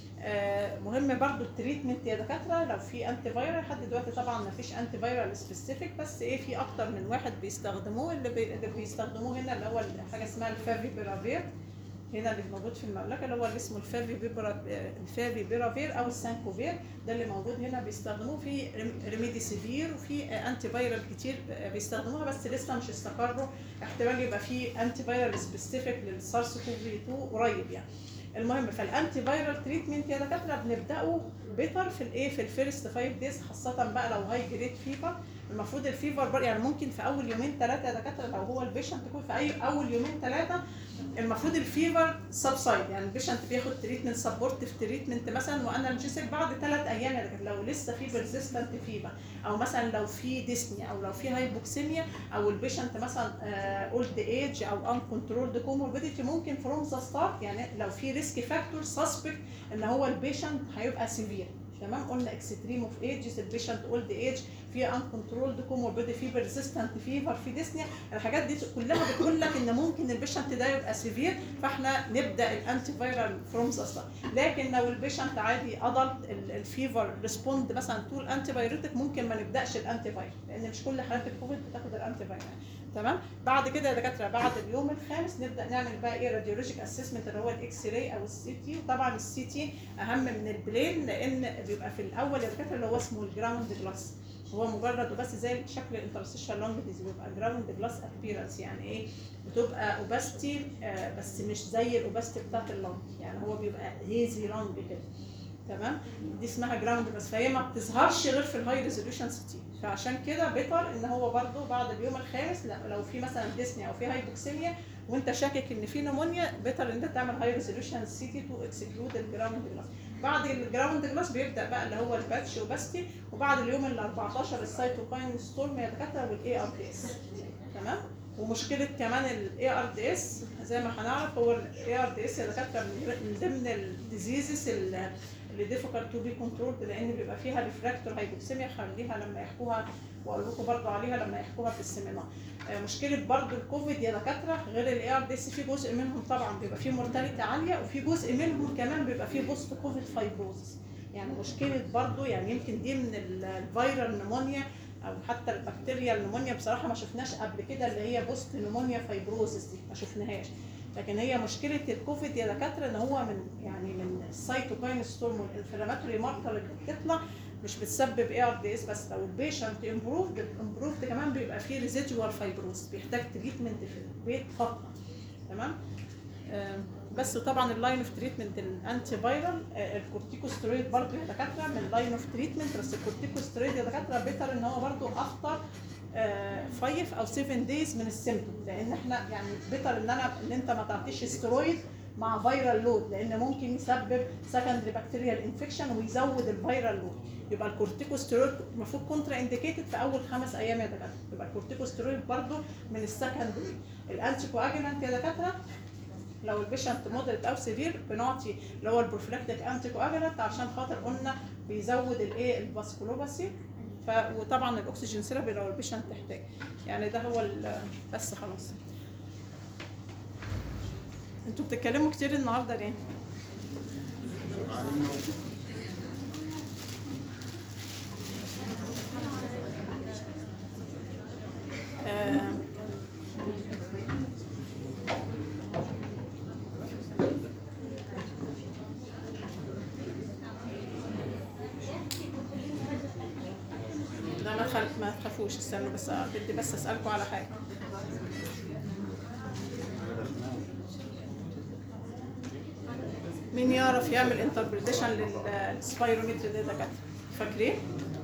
آه، مهم برضو التريتمنت يا دكاتره لو في انتي فايرال لحد دلوقتي طبعا ما فيش انتي فايرال سبيسيفيك بس ايه في اكتر من واحد بيستخدموه اللي, بي... اللي بيستخدموه هنا اللي هو حاجه اسمها الفافي بيرافير هنا اللي موجود في المملكه اللي هو اللي اسمه الفافي بيبرا الفافي بيرافير او السانكوفير ده اللي موجود هنا بيستخدموه في ريميدي سيفير وفي انتي فايرال كتير بيستخدموها بس لسه مش استقروا احتمال يبقى في انتي فايرال سبيسيفيك للسارس كوفي 2 قريب يعني المهم فالانتي فايرال تريتمنت يا دكاتره بنبداه بيتر في الايه في الفيرست 5 دايز خاصه بقى لو هاي جريد فيفر المفروض الفيفر بر يعني ممكن في اول يومين ثلاثه يا دكاتره لو هو البيشنت يكون في اي اول يومين ثلاثه المفروض الفيفر سبسايد يعني البيشنت بياخد تريتمنت سبورتيف تريتمنت مثلا وانالجيسك بعد ثلاث ايام يا دكاتره لو لسه في بيرزيستنت فيفر او مثلا لو في ديسنيا او لو في هايبوكسيميا او البيشنت مثلا اولد ايج او ان كنترولد كوموربيديتي ممكن فروم ذا ستارت يعني لو في ريسك فاكتور سسبكت ان هو البيشنت هيبقى سيفير تمام قلنا اكستريم اوف ايجز البيشنت اولد ايج في ان كنترولد كوموربيدي في بيرسيستنت فيفر في ديسنيا الحاجات دي كلها بتقول لك ان ممكن البيشنت ده يبقى سيفير فاحنا نبدا الانتي فايرال فروم ذا ستارت لكن لو البيشنت عادي ادلت الفيفر ريسبوند مثلا تو الانتي بايوتيك ممكن ما نبداش الانتي فايرال لان مش كل حالات الكوفيد بتاخد الانتي فايرال تمام بعد كده يا دكاتره بعد اليوم الخامس نبدا نعمل بقى ايه راديولوجيك اسسمنت اللي هو الاكس راي او السي تي طبعا السي تي اهم من البلين لان بيبقى في الاول يا دكاتره اللي هو اسمه الجراوند جلاس هو مجرد بس زي شكل الانترستيشال لونج ديز بيبقى جراوند جلاس ابييرنس يعني ايه بتبقى اوباستي بس مش زي الاوباستي بتاعت اللونج يعني هو بيبقى هيزي لونج كده تمام دي اسمها جراوند بس فهي ما بتظهرش غير في الهاي ريزوليوشن سيتي فعشان كده بيتر ان هو برضو بعد اليوم الخامس لا لو في مثلا ديسنيا او في هايبوكسيميا وانت شاكك ان في نمونيا بيتر ان انت تعمل هاي ريزوليوشن سيتي تو اكسكلود الجراوند جلاس بعد الجراوند جلاس بيبدا بقى اللي هو الباتش وباستي وبعد اليوم ال 14 السيتوكاين ستورم يا دكاتره والاي ار دي اس تمام ومشكله كمان الاي ار دي اس زي ما هنعرف هو الاي ار دي اس يا دكاتره من من ضمن الديزيزز اللي ديفيكالت تو بي كنترول لان بيبقى فيها ريفراكتور هايبوكسيميا خليها لما يحكوها واقول لكم برضه عليها لما يحكوها في السيمينار آه، مشكله برضه الكوفيد يا دكاتره غير الاي ار دي اس في جزء منهم طبعا بيبقى فيه مورتاليتي عاليه وفي جزء منهم كمان بيبقى فيه بوست كوفيد فايبروزس يعني مشكله برضه يعني يمكن دي من ال- الفيرال نمونيا او حتى البكتيريا النمونيا بصراحه ما شفناش قبل كده اللي هي بوست نمونيا فايبروزس دي ما شفناهاش لكن هي مشكله الكوفيد يا دكاتره ان هو من يعني من السيتوكاين ستورم والانفلاماتوري ماركر اللي بتطلع مش بتسبب اي ار دي اس بس لو البيشنت امبروفد امبروفد كمان بيبقى فيه ريزيدوال فايبروز بيحتاج تريتمنت في البيت فتره تمام آم، بس طبعا اللاين اوف تريتمنت الانتي فايرال الكورتيكوسترويد برضه يا دكاتره من لاين اوف تريتمنت بس الكورتيكوسترويد يا دكاتره بيتر ان هو برضه افتر 5 او 7 دايز من السيمتوم لان احنا يعني بيتر ان انا ان انت ما تعطيش سترويد مع فيرال لود لان ممكن يسبب سكندري بكتيريال انفكشن ويزود الفيرال لود يبقى الكورتيكوستيرويد المفروض كونترا انديكيتد في اول خمس ايام يا دكاتره يبقى الكورتيكوستيرويد برضه من السكندري الانتي كواجولانت يا دكاتره لو البيشنت مودريت او سيفير بنعطي اللي هو البروفلاكتيك انتي كواجولانت عشان خاطر قلنا بيزود الايه الفاسكولوباسي ف وطبعا الاكسجين ثيرابي لو البيشنت تحتاج يعني ده هو ال- بس خلاص انتوا بتتكلموا كتير النهارده ليه؟ آه، لا ما تخل... ما تخافوش استنوا بس بدي بس اسالكم على حاجه مين يعرف يعمل انتربريتيشن للسبايرومتر ده دكاتره فاكرين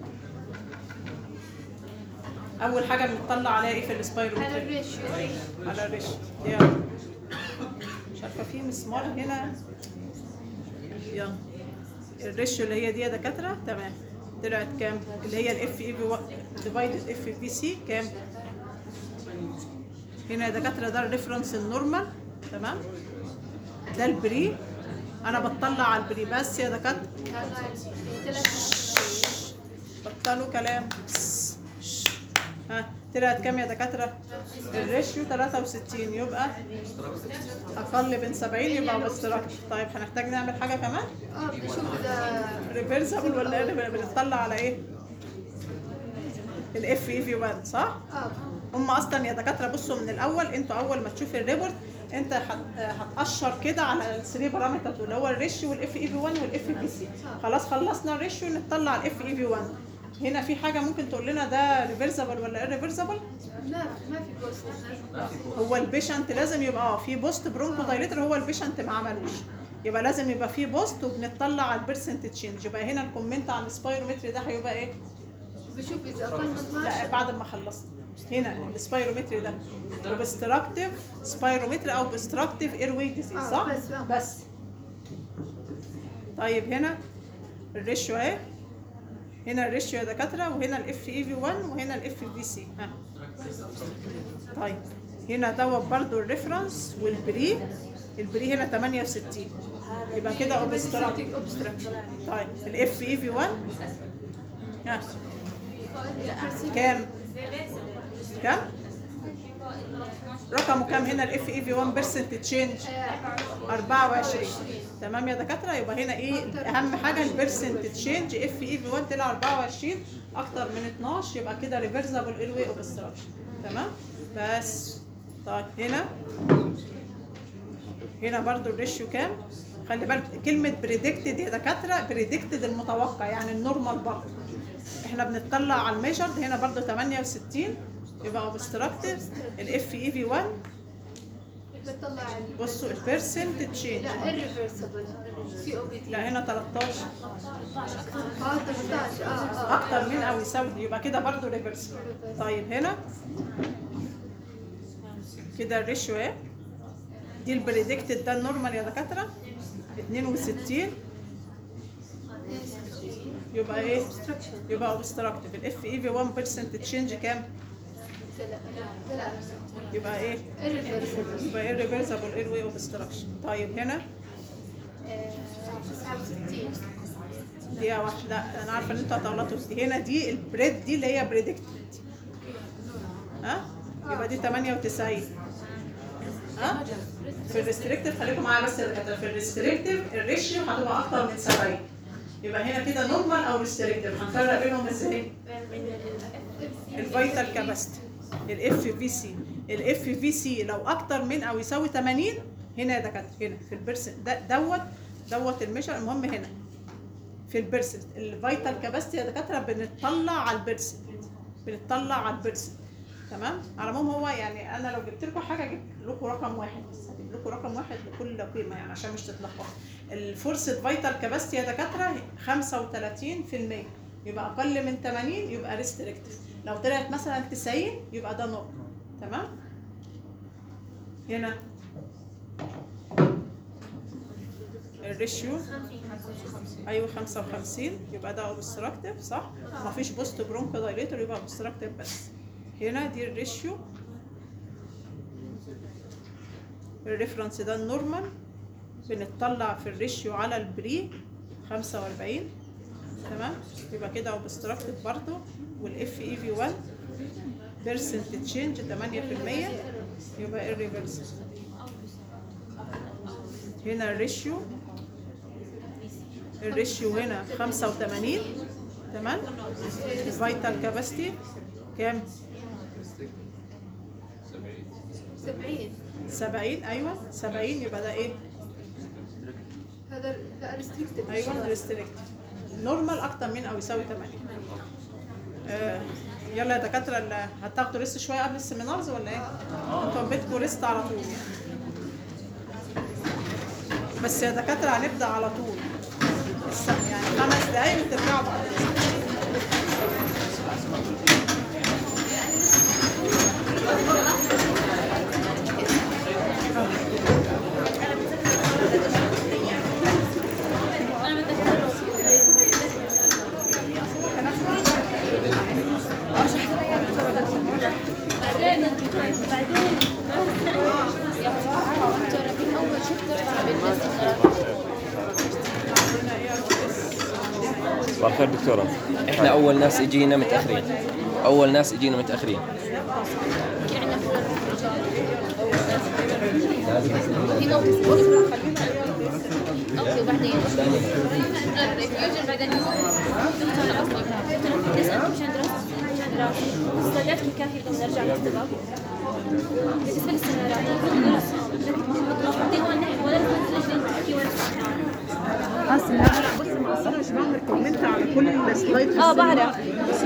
اول حاجه بنطلع عليها ايه في على السبايرومتر الريشيو على الريش يلا مش عارفه في مسمار هنا يلا الريشيو اللي هي دي يا دكاتره تمام طلعت كام اللي هي الاف اي بي ديفايدد اف بي سي كام هنا يا دكاتره ده الريفرنس النورمال تمام ده البري انا بطلع على البري بس يا دكاتره بطلوا كلام ها طلعت كام يا دكاتره الريشيو 63 يبقى اقل من 70 يبقى باستراكشر طيب هنحتاج نعمل حاجه كمان اه بشوف اذا ريفرسبل ولا ايه بنطلع على ايه الاف اي في 1 صح اه هم اصلا يا دكاتره بصوا من الاول انتوا اول ما تشوف الريبورت انت هت- هتقشر كده على الثري بارامترز اللي هو الريشيو والاف اي في 1 والاف بي سي خلاص خلصنا الريشيو نطلع الاف اي في 1 هنا في حاجه ممكن تقول لنا ده ريفرسبل ولا irreversible لا ما في بوست هو البيشنت لازم يبقى اه في بوست برونكو دايليتر هو البيشنت ما عملوش يبقى لازم يبقى في بوست وبنطلع على البرسنت تشينج يبقى هنا الكومنت عن السبايرومتري ده هيبقى ايه؟ بشوف اذا اقل من لا 12 بعد ما خلصت هنا السبايرومتري ده اوبستراكتيف سبايرومتري او اوبستراكتيف اير واي ديزيز آه، صح؟ بس، آه. بس طيب هنا الريشيو اهي هنا الريشيو يا دكاتره وهنا الاف اي في 1 وهنا الاف في سي ها طيب هنا دوت برضو الريفرنس والبري البري هنا 68 يبقى كده اوبستراكتيف طيب الاف اي في 1 ها كام؟ كام؟ رقمه كام هنا الاف اي في 1 بيرسنت تشينج 24 تمام يا دكاتره يبقى هنا ايه اهم حاجه البيرسنت تشينج اف اي في 1 طلع 24 اكتر من 12 يبقى كده ريفرسبل اير واي اوبستراكشن تمام بس طيب هنا هنا برضو الريشيو كام خلي بالك كلمه بريدكتد يا دكاتره بريدكتد المتوقع يعني النورمال برضه احنا بنطلع على الميجرد هنا برضو 68 يبقى اوبستراكتيف الاف اي في 1 بتطلع ال- بصوا البيرسنت تشينج لا irreversible سي او بي تي لا هنا 13 اه 13 اه اه اكتر من او يساوي يبقى كده برضو ريفرس طيب هنا كده الريشيو ايه دي البريدكتد ده النورمال يا دكاتره 62 يبقى ايه يبقى اوبستراكتيف الاف اي في 1% تشينج كام يبقى ايه irreversible يبقى irreversible airway obstruction طيب هنا آه، 69 دقيقة واحدة لا أنا عارفة إن أنتوا هتغلطوا دي هنا دي البريد دي اللي هي بريدكتد ها؟ يبقى دي 98 ها؟ في الريستريكتيف خليكم معايا بس يا دكاترة في الريستريكتيف الريشيو هتبقى أكتر من 70 يبقى هنا كده نورمال أو ريستريكتيف هنفرق بينهم إزاي؟ الفيتال كاباسيتي الاف في سي الاف في سي لو اكتر من او يساوي 80 هنا يا دكاتره هنا في البرسنت ده دوت دوت الميجر المهم هنا في البرسنت الفيتال كاباسيتي يا دكاتره بنطلع على البرسنت بنطلع على البرسنت تمام على العموم هو يعني انا لو جبت لكم حاجه جبت لكم رقم واحد بس هجيب لكم رقم واحد لكل قيمه يعني عشان مش تتلخبطوا الفورسد فيتال كاباسيتي يا دكاتره 35% يبقى اقل من 80 يبقى ريستريكتيف لو طلعت مثلا 90 يبقى ده نورمال تمام هنا الريشيو ايوه 55 يبقى ده اوبستراكتيف صح مفيش بوست برونكو دايليتور يبقى اوبستراكتيف بس هنا دي الريشيو الريفرنس ده النورمال بنطلع في الريشيو على البري 45 تمام يبقى كده اوبستراكتيف برضو والاف اي في 1 بيرسنت تشينج 8% يبقى irreversible هنا الريشيو الريشيو هنا 85 تمام الفيتال كاباسيتي كام 70 70 ايوه 70 يبقى ده ايه هذا لا ريستريكتد ايوه ريستريكت نورمال اكتر من او يساوي 8 آه يلا يا دكاتره اللي هتاخدوا ريست شويه قبل السيمينارز ولا ايه؟ انتوا بيتكم ريست على طول يعني بس يا دكاتره هنبدا على طول الس- يعني خمس دقايق وترجعوا بعد الريست. صباح الخير دكتورة احنا اول ناس اجينا متاخرين اول ناس اجينا متاخرين اوكي وبعدين الريفيوجن بعدين دكتور اصلا بس انت مشان دراسه مشان دراسه استعدادكم كافي بدنا نرجع للاختبار بالنسبه للسيناريوهات دي هو النهي ولا تنزل تحكي ولا اصلا لا لا بص انا مش بعمل كومنت على كل السلايد اه بعرف